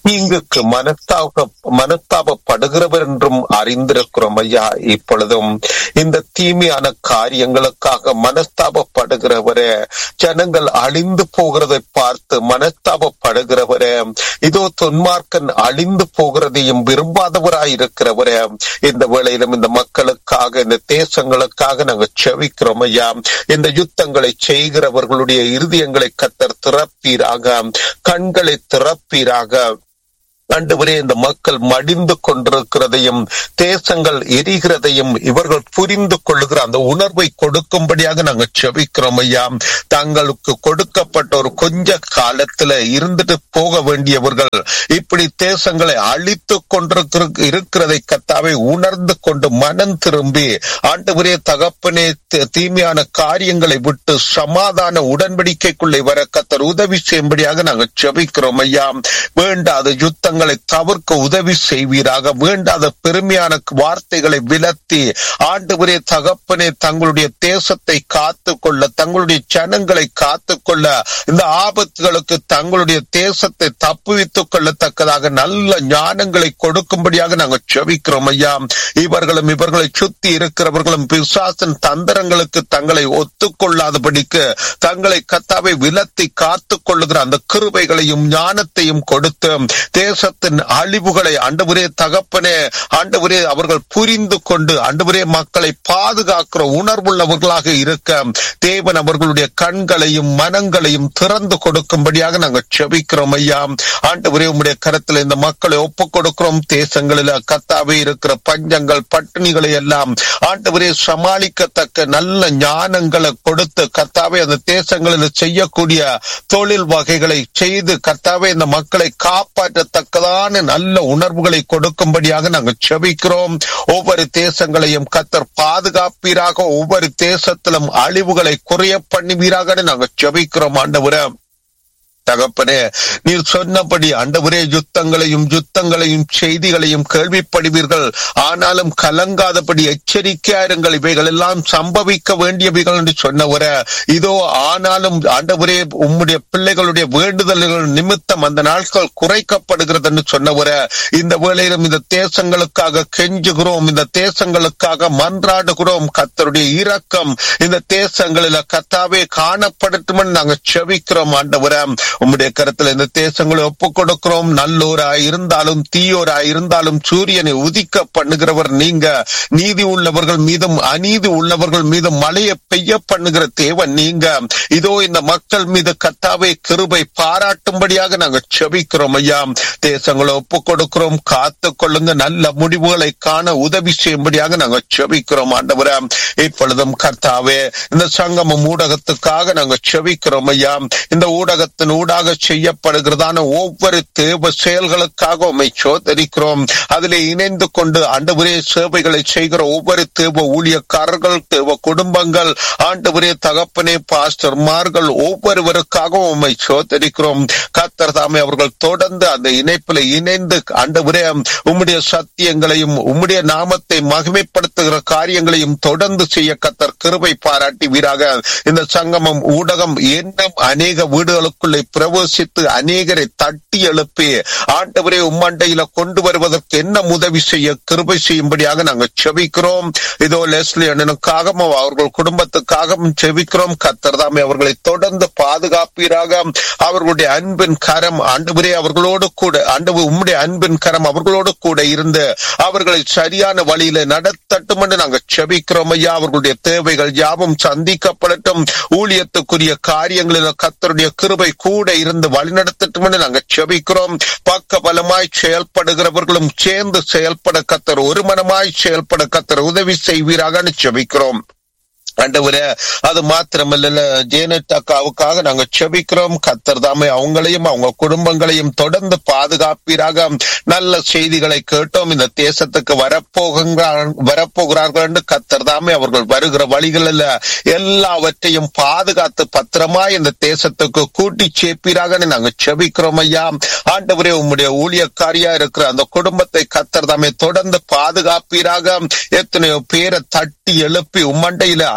தீங்குக்கு மனஸ்தாப மனஸ்தாபப்படுகிறவர் என்றும் அறிந்திருக்கிறோம் ஐயா இப்பொழுதும் இந்த தீமையான காரியங்களுக்காக மனஸ்தாபப்படுகிறவரே ஜனங்கள் அழிந்து போகிறதை பார்த்து மனஸ்தாபப்படுகிறவரே இதோ தொன்மார்க்கன் அழிந்து போகிறதையும் விரும்பாதவராய் இருக்கிறவரே இந்த வேளையிலும் இந்த மக்களுக்காக இந்த தேசங்களுக்காக நாங்கள் செவிக்கிறோம் ஐயா இந்த யுத்தங்களை செய்கிறவர்களுடைய இருதயங்களை கத்தர் திறப்பீராக கண்களை திறப்பீராக ஆண்டவரே இந்த மக்கள் மடிந்து கொண்டிருக்கிறதையும் தேசங்கள் எரிகிறதையும் இவர்கள் புரிந்து கொள்ளுகிற அந்த உணர்வை கொடுக்கும்படியாக நாங்கள் செபிக்கிறோம் ஐயா தங்களுக்கு கொடுக்கப்பட்ட ஒரு கொஞ்ச காலத்துல இருந்துட்டு போக வேண்டியவர்கள் இப்படி தேசங்களை அழித்து கொண்டிருக்கிற இருக்கிறதை கத்தாவை உணர்ந்து கொண்டு மனம் திரும்பி ஆண்டவரே தகப்பனே தி- தீமையான காரியங்களை விட்டு சமாதான உடன்படிக்கைக்குள்ளே வர கத்தர் உதவி செய்யும்படியாக நாங்கள் செபிக்கிறோம் ஐயா வேண்டாத யுத்தங்களை தவிர்க்க உதவி செய்வீராக வேண்டாத பெருமையான வார்த்தைகளை விலத்தி ஆண்டவரே தகப்பனே தங்களுடைய தேசத்தை காத்து கொள்ள தங்களுடைய ஜனங்களை காத்து கொள்ள இந்த ஆபத்துகளுக்கு தங்களுடைய தேசத்தை தப்புவித்துக் கொள்ளத்தக்கதாக நல்ல ஞானங்களை கொடுக்கும்படியாக நாங்கள் செபிக்கிறோம் ஐயா இவர்களும் இவர்களை சுத்தி இருக்கிறவர்களும் பிசாசன் தந்திரங்களுக்கு தங்களை ஒத்துக்கொள்ளாதபடிக்கு தங்களை கத்தாவை விலத்தி காத்துக் கொள்ளுகிற அந்த கிருபைகளையும் ஞானத்தையும் கொடுத்து தேசத்தின் அழிவுகளை ஆண்டவரே தகப்பனே ஆண்டவரே அவர்கள் புரிந்து கொண்டு ஆண்டவரே மக்களை பாதுகாக்கிற உணர்வுள்ளவர்களாக இருக்க தேவன் அவர்களுடைய கண்களையும் மனங்களையும் திறந்து கொடுக்கும்படியாக நாங்கள் செபிக்கிறோம் ஐயா ஆண்டவரே உம்முடைய கரத்தில் இந்த மக்களை ஒப்புக் கொடுக்கிறோம் தேசங்களில் கத்தாவே இருக்கிற பஞ்சங்கள் பட்டினிகளை எல்லாம் ஆண்டவரே சமாளிக்கத்தக்க நல்ல ஞானங்களை கொடுத்து கர்த்தாவே அந்த தேசங்களில் செய்யக்கூடிய தொழில் வகைகளை செய்து கர்த்தாவே இந்த மக்களை காப்பாற்றத்தக்கதான நல்ல உணர்வுகளை கொடுக்கும்படியாக நாங்கள் செபிக்கிறோம் ஒவ்வொரு தேசங்களையும் கத்தர் பாதுகாப்பீராக ஒவ்வொரு தேசத்திலும் அழிவுகளை குறைய பண்ணுவீராக நாங்கள் செபிக்கிறோம் ஆண்டவரே தகப்பனே நீர் சொன்னபடி ஆண்டவரே யுத்தங்களையும் யுத்தங்களையும் செய்திகளையும் கேள்விப்படுவீர்கள் ஆனாலும் கலங்காதபடி எச்சரிக்கையாருங்கள் இவைகள் எல்லாம் சம்பவிக்க வேண்டியவைகள் என்று சொன்னவர இதோ ஆனாலும் ஆண்டவரே உம்முடைய பிள்ளைகளுடைய வேண்டுதல்கள் நிமித்தம் அந்த நாட்கள் குறைக்கப்படுகிறது என்று சொன்னவர இந்த வேளையிலும் இந்த தேசங்களுக்காக கெஞ்சுகிறோம் இந்த தேசங்களுக்காக மன்றாடுகிறோம் கத்தருடைய இரக்கம் இந்த தேசங்களில கத்தாவே காணப்படட்டும் என்று நாங்கள் செவிக்கிறோம் ஆண்டவர உம்முடைய கருத்துல இந்த தேசங்களை ஒப்புக் கொடுக்கிறோம் நல்லோராய் இருந்தாலும் தீயோராய் இருந்தாலும் சூரியனை உதிக்க பண்ணுகிறவர் நீங்க நீதி உள்ளவர்கள் மீதும் அநீதி உள்ளவர்கள் மீதும் மழையை பெய்ய பண்ணுகிற தேவன் நீங்க இதோ இந்த மக்கள் மீது கத்தாவை கிருபை பாராட்டும்படியாக நாங்கள் செபிக்கிறோம் ஐயா தேசங்களை ஒப்புக் கொடுக்கிறோம் காத்து கொள்ளுங்க நல்ல முடிவுகளை காண உதவி செய்யும்படியாக நாங்கள் செபிக்கிறோம் ஆண்டவர இப்பொழுதும் கர்த்தாவே இந்த சங்கமம் ஊடகத்துக்காக நாங்கள் செபிக்கிறோம் ஐயா இந்த ஊடகத்தின் ஊடாக செய்யப்படுகிறதான ஒவ்வொரு தேவ செயல்களுக்காக உண்மை சோதரிக்கிறோம் அதிலே இணைந்து கொண்டு ஆண்டவரே சேவைகளை செய்கிற ஒவ்வொரு தேவ ஊழியக்காரர்கள் தேவ குடும்பங்கள் ஆண்டவரே தகப்பனே பாஸ்டர்மார்கள் ஒவ்வொருவருக்காகவும் உண்மை சோதரிக்கிறோம் கத்தர் தாமே அவர்கள் தொடர்ந்து அந்த இணைப்பில் இணைந்து ஆண்டவரே உம்முடைய சத்தியங்களையும் உம்முடைய நாமத்தை மகிமைப்படுத்துகிற காரியங்களையும் தொடர்ந்து செய்ய கத்தர் கிருபை பாராட்டி வீராக இந்த சங்கமம் ஊடகம் இன்னும் அநேக வீடுகளுக்குள்ளே பிரவேசித்து அநேகரை தட்டி எழுப்பி ஆண்டவரே உம்மண்டையில கொண்டு வருவதற்கு என்ன உதவி செய்ய கிருபை செய்யும்படியாக நாங்கள் செபிக்கிறோம் இதோ லெஸ்லி அண்ணனுக்காகவும் அவர்கள் குடும்பத்துக்காகவும் செபிக்கிறோம் கத்தர் தாமே அவர்களை தொடர்ந்து பாதுகாப்பீராக அவர்களுடைய அன்பின் கரம் ஆண்டவரே அவர்களோடு கூட ஆண்டவர் உம்முடைய அன்பின் கரம் அவர்களோடு கூட இருந்து அவர்களை சரியான வழியில நடத்தட்டும் என்று நாங்கள் செபிக்கிறோம் ஐயா அவர்களுடைய தேவைகள் யாவும் சந்திக்கப்படட்டும் ஊழியத்துக்குரிய காரியங்களில் கத்தருடைய கிருபை கூட இருந்து வழிநடத்தட்டும் என்று நாங்கள் செபிக்கிறோம் பக்க பலமாய் செயல்படுகிறவர்களும் சேர்ந்து செயல்பட கத்தர் ஒரு மனமாய் செயல்பட கத்தர் உதவி செய்வீராக செபிக்கிறோம் ஆண்டவரே அது மாத்திரமல்ல ஜேனட் அக்காவுக்காக நாங்க செபிக்கிறோம் கத்தர் தாமே அவங்களையும் அவங்க குடும்பங்களையும் தொடர்ந்து பாதுகாப்பீராக நல்ல செய்திகளை கேட்டோம் இந்த தேசத்துக்கு வரப்போகிறார் வரப்போகிறார்கள் என்று கத்தர் தாமே அவர்கள் வருகிற வழிகளில் எல்லாவற்றையும் பாதுகாத்து பத்திரமா இந்த தேசத்துக்கு கூட்டி சேர்ப்பீராக நாங்க செபிக்கிறோம் ஐயா ஆண்டவரே உம்முடைய ஊழியக்காரியா இருக்கிற அந்த குடும்பத்தை கத்தர் தாமே தொடர்ந்து பாதுகாப்பீராக எத்தனையோ பேரை தட்டி எழுப்பி உம்மண்டையில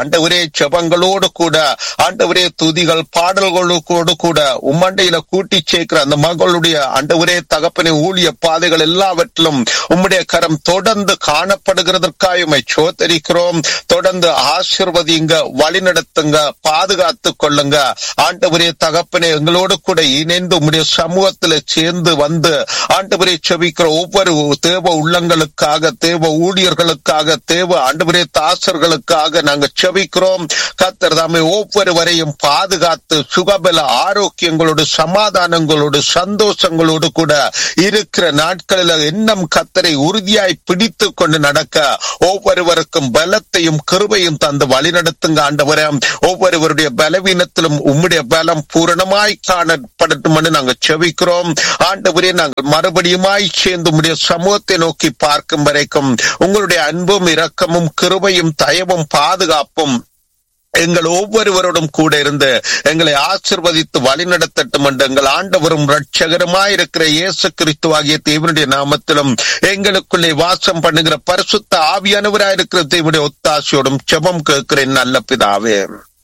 ஆண்டவரே ஜெபங்களோடு கூட ஆண்டவரே துதிகள் பாடல்களோடு கூட உம்மண்டையில கூட்டி சேர்க்கிற அந்த மகளுடைய ஆண்டவரே தகப்பனை ஊழிய பாதைகள் எல்லாவற்றிலும் உம்முடைய கரம் தொடர்ந்து காணப்படுகிறதற்காக உம்மை சோதரிக்கிறோம் தொடர்ந்து ஆசிர்வதிங்க வழிநடத்துங்க பாதுகாத்து கொள்ளுங்க ஆண்டவரே தகப்பனே எங்களோடு கூட இணைந்து உம்முடைய சமூகத்துல சேர்ந்து வந்து ஆண்டவரே செபிக்கிற ஒவ்வொரு தேவ உள்ளங்களுக்காக தேவ ஊழியர்களுக்காக தேவ ஆண்டவரே தாசர்களுக்காக நாங்க செபிக்கிறோம் கத்தர் தாமே ஒவ்வொருவரையும் பாதுகாத்து சுகபல ஆரோக்கியங்களோடு சமாதானங்களோடு சந்தோஷங்களோடு கூட இருக்கிற நாட்களில் இன்னும் கத்தரை உறுதியாய் பிடித்து கொண்டு நடக்க ஒவ்வொருவருக்கும் பலத்தையும் கிருபையும் தந்து வழிநடத்துங்க ஆண்டவரே ஒவ்வொருவருடைய பலவீனத்திலும் உம்முடைய பலம் பூரணமாய் காணப்படட்டும் என்று நாங்கள் செபிக்கிறோம் ஆண்டவரே நாங்கள் மறுபடியுமாய் சேர்ந்து உம்முடைய சமூகத்தை நோக்கி பார்க்கும் வரைக்கும் உங்களுடைய அன்பும் இரக்கமும் கிருபையும் தயவும் பாதுகாப்பும் எங்கள் ஒவ்வொருவரோடும் கூட இருந்து எங்களை ஆசிர்வதித்து வழிநடத்தட்டும் என்று எங்கள் ஆண்டவரும் ரட்சகருமாய் இருக்கிற இயேசு கிறிஸ்து ஆகிய தேவனுடைய நாமத்திலும் எங்களுக்குள்ளே வாசம் பண்ணுகிற பரிசுத்த ஆவியானவராய் இருக்கிற தேவனுடைய ஒத்தாசையோடும் செபம் கேட்கிறேன் நல்ல பிதாவே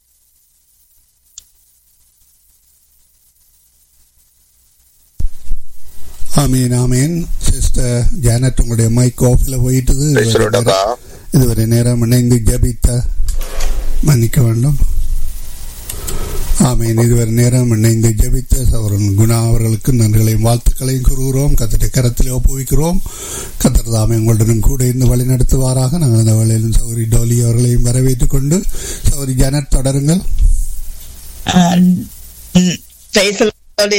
ஆமீன் ஆமீன் சிஸ்டர் ஜானட் உங்களுடைய மைக் ஆஃப்ல போயிட்டது இதுவரை பேசுறோடக்கா நேரம்- இதுவரை நேரம் இணைந்து ஜபித்த மன்னிக்க வேண்டும் ஆமீன் இதுவரை நேரம் இணைந்து ஜபித்த சவரன் குணா அவர்களுக்கு நன்றிகளையும் வாழ்த்துக்களையும் கூறுகிறோம் கத்தரை கரத்தில் ஒப்புவிக்கிறோம் கத்தர் தாமே உங்களுடனும் கூட இருந்து வழி நடத்துவாராக நாங்கள் இந்த வேளையிலும் சௌரி டோலி அவர்களையும் வரவேற்றுக் கொண்டு சௌரி ஜானட் தொடருங்கள் Praise the Lord.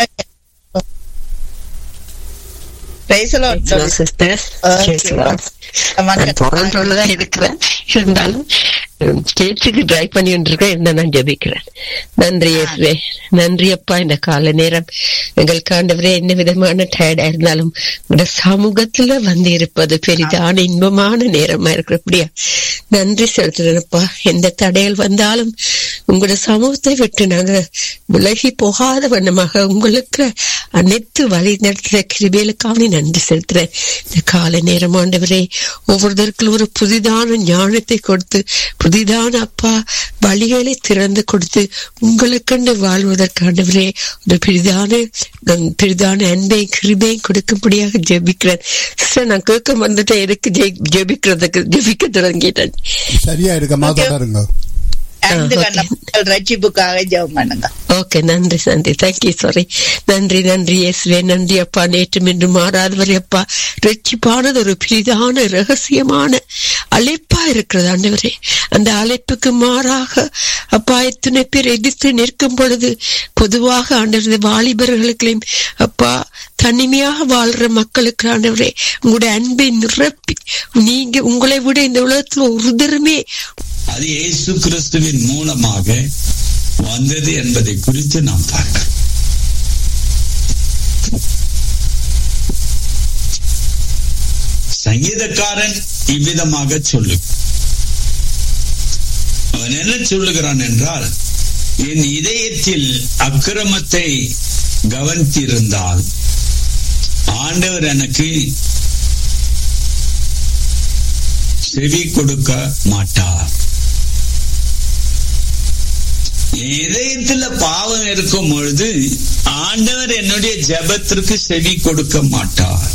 Praise the Lord. Sister Okay. நான் டொரண்டோலதான் இருக்கிறேன் இருந்தாலும் ஸ்டேட்ஸுக்கு ட்ரை பண்ணிட்டு இருக்கேன் இருந்தா நான் ஜெபிக்கிறேன் நன்றி இயேசுவே நன்றி அப்பா இந்த கால நேரம் எங்களுக்கு ஆண்டவரே என்ன விதமான டயர்டா இருந்தாலும் உங்களோட சமூகத்துல வந்து இருப்பது பெரிதான இன்பமான நேரமா இருக்கிறபடியா நன்றி செலுத்துறேன்ப்பா எந்த தடைகள் வந்தாலும் உங்களோட சமூகத்தை விட்டு நாங்க விலகி போகாத வண்ணமாக உங்களுக்கு அனைத்து வழி நடத்துற கிருபைகளுக்காக நன்றி செலுத்துறேன் இந்த கால நேரம் ஆண்டவரே ஒவ்வொருத்தருக்கும் ஒரு புதிதான ஞானத்தை கொடுத்து புதிதான அப்பா வழிகளை திறந்து கொடுத்து உங்களுக்கண்டு வாழ்வதற்காண்டவரே ஒரு பெரிதான நான் பெரிதான அன்பையும் கிருபையும் கொடுக்கும்படியாக ஜெபிக்கிறேன் சிஸ்டர் நான் கேட்க வந்துட்டேன் எனக்கு ஜெய்- ஜெபிக்கிறதுக்கு ஜெபிக்க தொடங்கிட்டேன் சரியா இருக்கமா தொடருங்க ஐந்து okay. கண்ண மக்கள் ரட்சிப்புக்காக ஜெபம் பண்ணுங்க ஓகே நன்றி நன்றி தேங்க்யூ சாரி நன்றி நன்றி இயேசுவே நன்றி அப்பா நேற்றும் இன்று மாறாதவரே அப்பா ரட்சிப்பானது ஒரு பெரிதான ரகசியமான அழைப்பா இருக்கிறது ஆண்டவரே அந்த அழைப்புக்கு மாறாக அப்பா எத்தனை பேர் எதிர்த்து நிற்கும் பொழுது பொதுவாக ஆண்டவரே வாலிபர்களுக்களையும் அப்பா தனிமையாக வாழ்ற மக்களுக்கு ஆண்டவரே உங்களுடைய அன்பை நிரப்பி நீங்க உங்களை விட இந்த உலகத்துல ஒருதருமே அது இயேசு கிறிஸ்துவின் மூலமாக வந்தது என்பதை குறித்து நாம் பார்க்கிறோம் சங்கீதக்காரன் இவ்விதமாக சொல்லு அவன் என்ன சொல்லுகிறான் என்றால் என் இதயத்தில் அக்கிரமத்தை கவனித்திருந்தால் ஆண்டவர் எனக்கு செவி கொடுக்க மாட்டார் என் இதயத்துல பாவம் இருக்கும் பொழுது ஆண்டவர் என்னுடைய ஜெபத்திற்கு செவி கொடுக்க மாட்டார்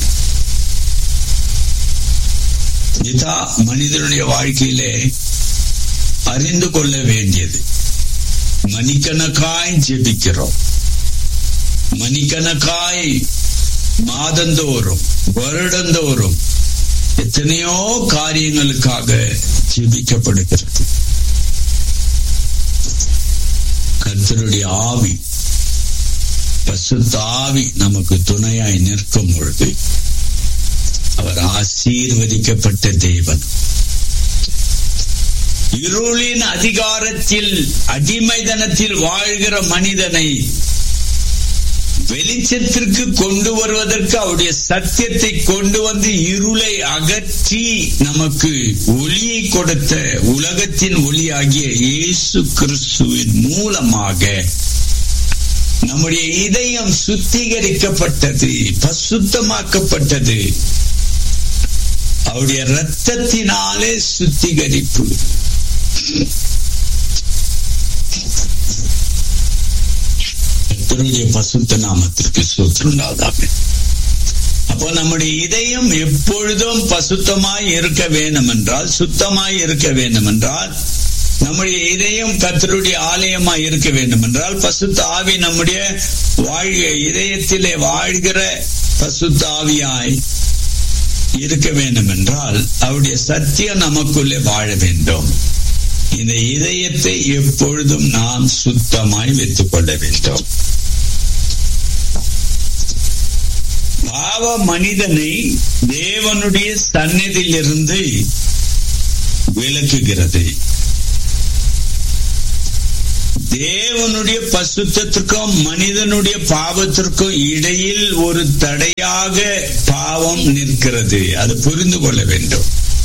இதுதான் மனிதனுடைய வாழ்க்கையிலே அறிந்து கொள்ள வேண்டியது மணிக்கணக்காய் ஜெபிக்கிறோம் மணிக்கணக்காய் மாதந்தோறும் வருடந்தோறும் எத்தனையோ காரியங்களுக்காக ஜெபிக்கப்படுகிறது கர்த்தருடைய ஆவி பசுத்த ஆவி நமக்கு துணையாய் நிற்கும் பொழுது அவர் ஆசீர்வதிக்கப்பட்ட தேவன் இருளின் அதிகாரத்தில் அடிமைதனத்தில் வாழ்கிற மனிதனை வெளிச்சத்திற்கு கொண்டு வருவதற்கு அவருடைய சத்தியத்தை கொண்டு வந்து இருளை அகற்றி நமக்கு ஒளியை கொடுத்த உலகத்தின் ஒளியாகிய இயேசு கிறிஸ்துவின் மூலமாக நம்முடைய இதயம் சுத்திகரிக்கப்பட்டது பசுத்தமாக்கப்பட்டது அவருடைய இரத்தத்தினாலே சுத்திகரிப்பு கர்த்தருடைய பசுத்த நாமத்திற்கு சூத்திரண்டாதாக அப்போ நம்முடைய இதயம் எப்பொழுதும் பசுத்தமாய் இருக்க வேண்டும் என்றால் சுத்தமாய் இருக்க வேண்டும் என்றால் நம்முடைய இதயம் கர்த்தருடைய ஆலயமாய் இருக்க வேண்டும் என்றால் பசுத்த ஆவி நம்முடைய வாழ்க இதயத்திலே வாழ்கிற பசுத்த ஆவியாய் இருக்க வேண்டும் என்றால் அவருடைய சத்தியம் நமக்குள்ளே வாழ வேண்டும் இந்த இதயத்தை எப்பொழுதும் நாம் சுத்தமாய் வைத்துக் கொள்ள வேண்டும் பாவ மனிதனை தேவனுடைய சந்நிதியிலிருந்து விலக்குகிறது தேவனுடைய பசுத்தத்திற்கும் மனிதனுடைய பாவத்திற்கும் இடையில் ஒரு தடையாக பாவம் நிற்கிறது அது புரிந்து கொள்ள வேண்டும்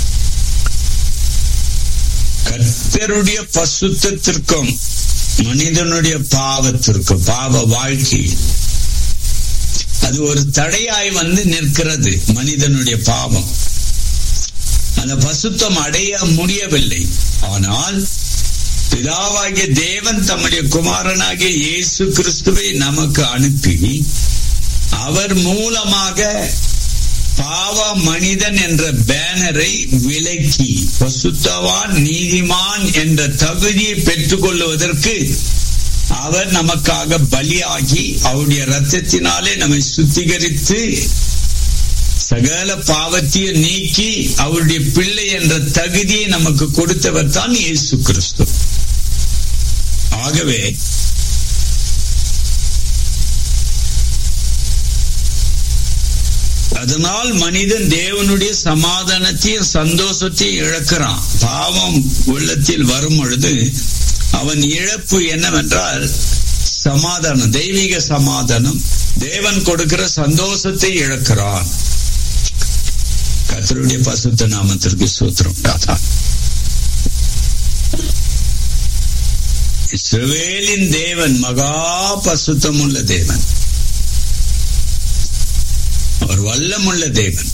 கர்த்தருடைய பசுத்தத்திற்கும் மனிதனுடைய பாவத்திற்கும் பாவ வாழ்க்கை அது ஒரு தடையாய் வந்து நிற்கிறது மனிதனுடைய பாவம் அந்த பசுத்தம் அடைய முடியவில்லை ஆனால் பிதாவாகிய தேவன் தம்முடைய குமாரனாகிய இயேசு கிறிஸ்துவை நமக்கு அனுப்பி அவர் மூலமாக பாவ மனிதன் என்ற பேனரை விலக்கி பசுத்தவான் நீதிமான் என்ற தகுதியை பெற்றுக் கொள்வதற்கு அவர் நமக்காக பலியாகி அவருடைய ரத்தத்தினாலே நம்மை சுத்திகரித்து சகல பாவத்தையும் நீக்கி அவருடைய பிள்ளை என்ற தகுதியை நமக்கு கொடுத்தவர் தான் இயேசு கிறிஸ்து ஆகவே அதனால் மனிதன் தேவனுடைய சமாதானத்தையும் சந்தோஷத்தையும் இழக்கிறான் பாவம் உள்ளத்தில் வரும் பொழுது அவன் இழப்பு என்னவென்றால் சமாதானம் தெய்வீக சமாதானம் தேவன் கொடுக்கிற சந்தோஷத்தை இழக்கிறான் கத்தருடைய பசுத்த நாமத்திற்கு சூத்திரம் தான் இஸ்ரவேலின் தேவன் மகா பசுத்தம் உள்ள தேவன் அவர் வல்லமுள்ள தேவன்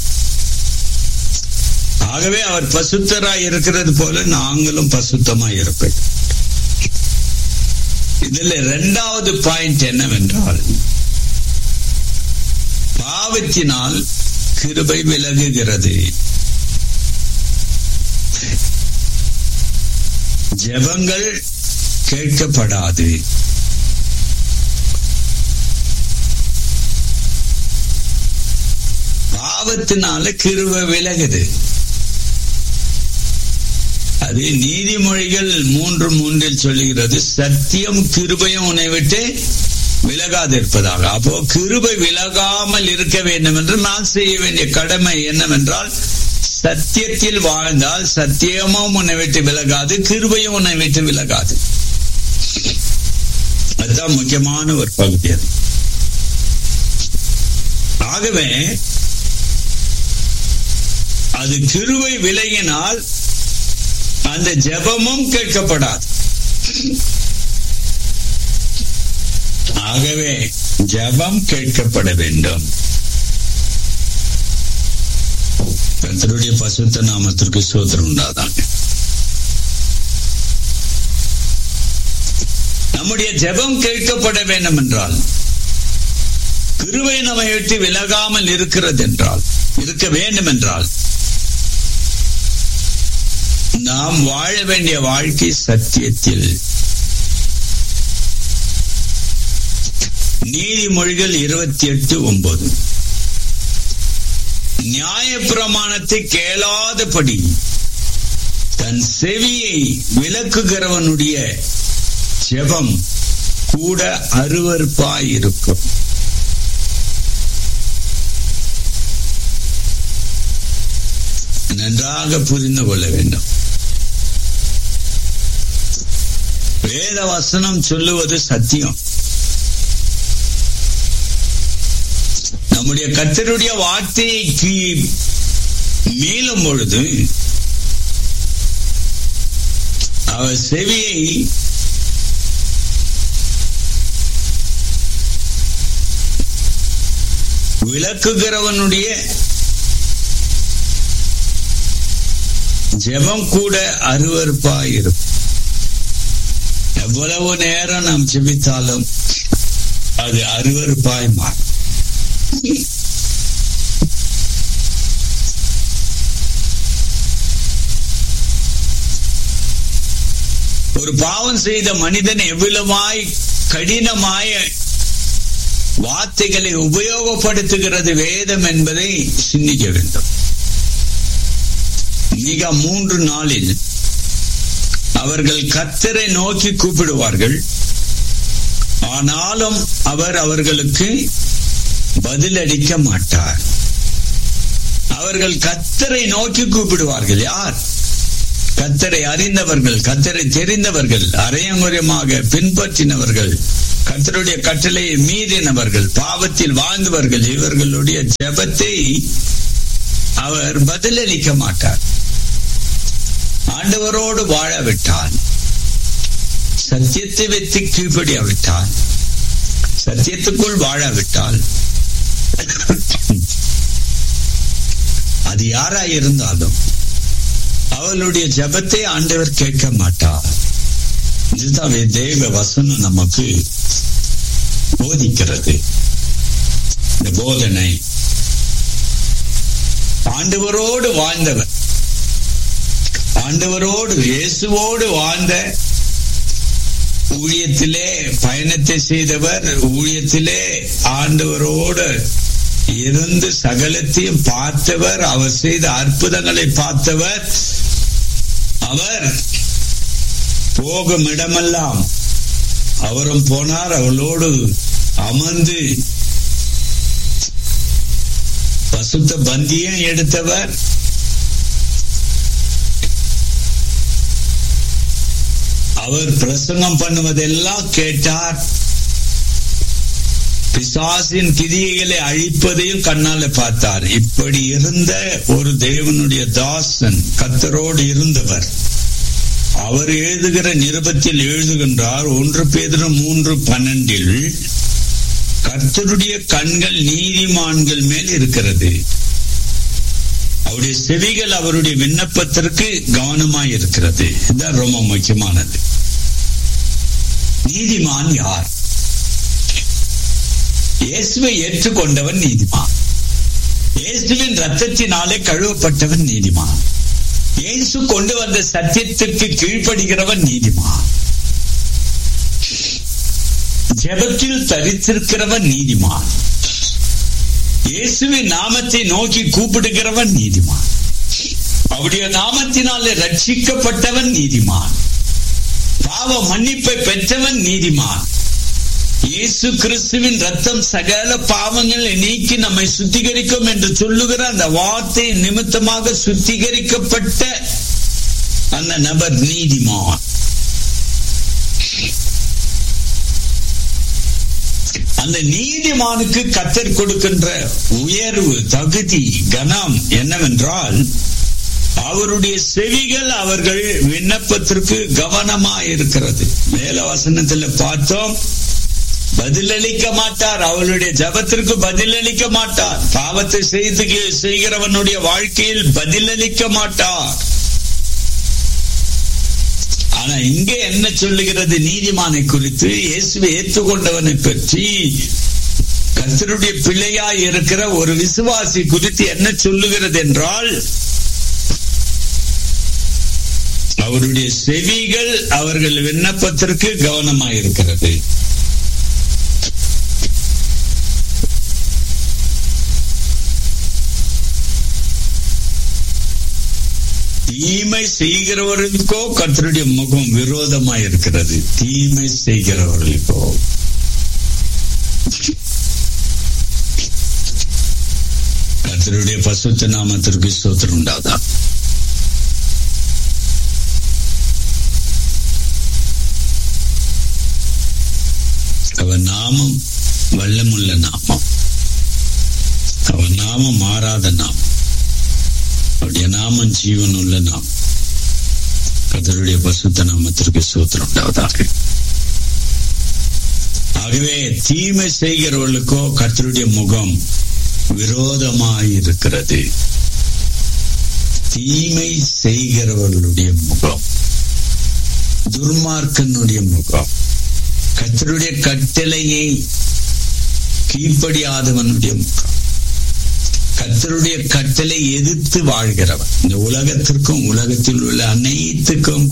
ஆகவே அவர் பசுத்தராய் இருக்கிறது போல நாங்களும் பசுத்தமாய் இருப்பேன் இதுல இரண்டாவது பாயிண்ட் என்னவென்றால் பாவத்தினால் கிருபை விலகுகிறது ஜெபங்கள் கேட்கப்படாது பாவத்தினால கிருபை விலகுது அது நீதிமொழிகள் மூன்று மூன்றில் சொல்லுகிறது சத்தியம் கிருபையும் உன்னை விட்டு விலகாது இருப்பதாக அப்போ கிருபை விலகாமல் இருக்க வேண்டும் என்று நான் செய்ய வேண்டிய கடமை என்னவென்றால் சத்தியத்தில் வாழ்ந்தால் சத்தியமும் உன்னை விட்டு விலகாது கிருபையும் உன்னை விட்டு விலகாது அதுதான் முக்கியமான ஒரு பகுதி அது ஆகவே அது கிருவை விலகினால் அந்த ஜெபமும் கேட்கப்படாது ஆகவே ஜெபம் கேட்கப்பட வேண்டும் கர்த்தருடைய பசுத்த நாமத்திற்கு சோதரம் உண்டாதாங்க நம்முடைய ஜெபம் கேட்கப்பட வேண்டும் என்றால் கிருவை நம்மை விட்டு விலகாமல் இருக்கிறது என்றால் இருக்க வேண்டும் என்றால் நாம் வாழ வேண்டிய வாழ்க்கை சத்தியத்தில் நீதிமொழிகள் இருபத்தி எட்டு ஒன்பது நியாய பிரமாணத்தை கேளாதபடி தன் செவியை விளக்குகிறவனுடைய ஜெபம் கூட அருவறுப்பாய் இருக்கும் நன்றாக புரிந்து கொள்ள வேண்டும் வேத வசனம் சொல்லுவது சத்தியம் நம்முடைய கத்தருடைய வார்த்தைக்கு மீளும் பொழுது அவர் செவியை விளக்குகிறவனுடைய ஜெபம் கூட அருவறுப்பாய் இருக்கும் எவ்வளவு நேரம் நாம் ஜெபித்தாலும் அது அருவருப்பாய் மாறும் ஒரு பாவம் செய்த மனிதன் எவ்வளவாய் கடினமாய வார்த்தைகளை உபயோகப்படுத்துகிறது வேதம் என்பதை சிந்திக்க வேண்டும் மிக மூன்று நாளில் அவர்கள் கத்தரை நோக்கி கூப்பிடுவார்கள் ஆனாலும் அவர் அவர்களுக்கு பதிலளிக்க மாட்டார் அவர்கள் கத்தரை நோக்கி கூப்பிடுவார்கள் யார் கத்தரை அறிந்தவர்கள் கத்தரை தெரிந்தவர்கள் அரையங்குறையமாக பின்பற்றினவர்கள் கத்தருடைய கட்டளையை மீறினவர்கள் பாவத்தில் வாழ்ந்தவர்கள் இவர்களுடைய ஜெபத்தை அவர் பதிலளிக்க மாட்டார் ஆண்டவரோடு வாழவிட்டால் சத்தியத்தை வைத்து கீழ்ப்படியாவிட்டால் சத்தியத்துக்குள் வாழாவிட்டால் அது யாராய் இருந்தாலும் அவளுடைய ஜபத்தை ஆண்டவர் கேட்க மாட்டார் இதுதான் தேவ வசனம் நமக்கு போதிக்கிறது இந்த போதனை ஆண்டவரோடு வாழ்ந்தவர் ஆண்டவரோடு இயேசுவோடு வாழ்ந்த ஊழியத்திலே பயணத்தை செய்தவர் ஊழியத்திலே ஆண்டவரோடு இருந்து சகலத்தையும் பார்த்தவர் அவர் செய்த அற்புதங்களை பார்த்தவர் அவர் போகும் இடமெல்லாம் அவரும் போனார் அவளோடு அமர்ந்து பசுத்த பந்தியும் எடுத்தவர் அவர் பிரசங்கம் பண்ணுவதெல்லாம் கேட்டார் பிசாசின் கிரியைகளை அழிப்பதையும் கண்ணால பார்த்தார் இப்படி இருந்த ஒரு தேவனுடைய தாசன் கத்தரோடு இருந்தவர் அவர் எழுதுகிற நிருபத்தில் எழுதுகின்றார் ஒன்று பேதரும் மூன்று பன்னெண்டில் கர்த்தருடைய கண்கள் நீதிமான்கள் மேல் இருக்கிறது அவருடைய செவிகள் அவருடைய விண்ணப்பத்திற்கு கவனமாய் இருக்கிறது இதுதான் ரொம்ப முக்கியமானது நீதிமான் யார் இயேசுவை ஏற்றுக்கொண்டவன் நீதிமான் இயேசுவின் ரத்தத்தினாலே கழுவப்பட்டவன் நீதிமான் இயேசு கொண்டு வந்த சத்தியத்திற்கு கீழ்ப்படுகிறவன் நீதிமான் ஜெபத்தில் தரித்திருக்கிறவன் நீதிமான் இயேசுவின் நாமத்தை நோக்கி கூப்பிடுகிறவன் நீதிமான் அவருடைய நாமத்தினாலே ரட்சிக்கப்பட்டவன் நீதிமான் பாவ மன்னிப்பை பெற்றவன் நீதிமான் இயேசு கிறிஸ்துவின் ரத்தம் சகல பாவங்களை நீக்கி நம்மை சுத்திகரிக்கும் என்று சொல்லுகிற அந்த வார்த்தை நிமித்தமாக சுத்திகரிக்கப்பட்ட அந்த நபர் நீதிமான் அந்த நீதிமானுக்கு கத்தர் கொடுக்கின்ற உயர்வு தகுதி கனம் என்னவென்றால் அவருடைய செவிகள் அவர்கள் விண்ணப்பத்திற்கு கவனமா இருக்கிறது மேல வசனத்துல பார்த்தோம் பதிலளிக்க மாட்டார் அவளுடைய ஜபத்திற்கு பதிலளிக்க மாட்டார் பாவத்தை செய்து செய்கிறவனுடைய வாழ்க்கையில் பதிலளிக்க மாட்டார் ஆனா இங்கே என்ன சொல்லுகிறது நீதிமானை குறித்து இயேசுவை ஏற்றுக்கொண்டவனை பற்றி கத்தருடைய பிள்ளையாய் இருக்கிற ஒரு விசுவாசி குறித்து என்ன சொல்லுகிறது என்றால் அவருடைய செவிகள் அவர்கள் விண்ணப்பத்திற்கு கவனமாய் இருக்கிறது தீமை செய்கிறவர்களுக்கோ கர்த்தருடைய முகம் விரோதமா இருக்கிறது தீமை செய்கிறவர்களுக்கோ கர்த்தருடைய பசுத்த நாமத்திற்கு சோத்திரம் உண்டாதா அவன் நாமம் வல்லமுள்ள நாமம் அவன் நாமம் மாறாத நாமம் அவருடைய நாமம் ஜீவன் உள்ள நாம் கதருடைய பசுத்த நாமத்திற்கு சூத்திரம் உண்டாவதாக ஆகவே தீமை செய்கிறவர்களுக்கோ கர்த்தருடைய முகம் விரோதமாய் இருக்கிறது தீமை செய்கிறவர்களுடைய முகம் துர்மார்க்கனுடைய முகம் கத்தருடைய கட்டளையை கீழ்ப்படியாதவனுடைய முகம் கத்தருடைய கட்டளை எதிர்த்து வாழ்கிறவன் இந்த உலகத்திற்கும் உலகத்தில் உள்ள அனைத்துக்கும்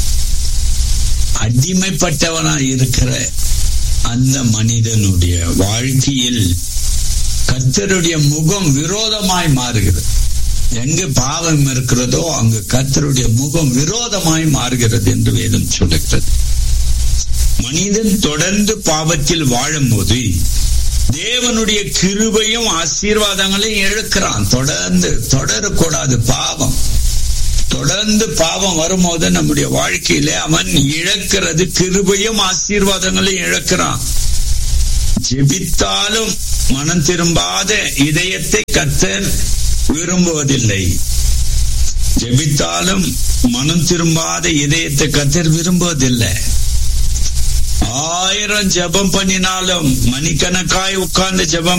அடிமைப்பட்டவனாய் இருக்கிற அந்த மனிதனுடைய வாழ்க்கையில் கத்தருடைய முகம் விரோதமாய் மாறுகிறது எங்கு பாவம் இருக்கிறதோ அங்கு கத்தருடைய முகம் விரோதமாய் மாறுகிறது என்று வேதம் சொல்லுகிறது மனிதன் தொடர்ந்து பாவத்தில் வாழும் போது தேவனுடைய கிருபையும் ஆசீர்வாதங்களையும் இழக்கிறான் தொடர்ந்து தொடரக்கூடாது பாவம் தொடர்ந்து பாவம் வரும்போது நம்முடைய வாழ்க்கையில அவன் இழக்கிறது கிருபையும் ஆசீர்வாதங்களையும் இழக்கிறான் ஜெபித்தாலும் மனம் திரும்பாத இதயத்தை கத்தர் விரும்புவதில்லை ஜெபித்தாலும் மனம் திரும்பாத இதயத்தை கத்தர் விரும்புவதில்லை ஆயிரம் ஜெபம் பண்ணினாலும் மணிக்கணக்காய் உட்கார்ந்து ஜெபம்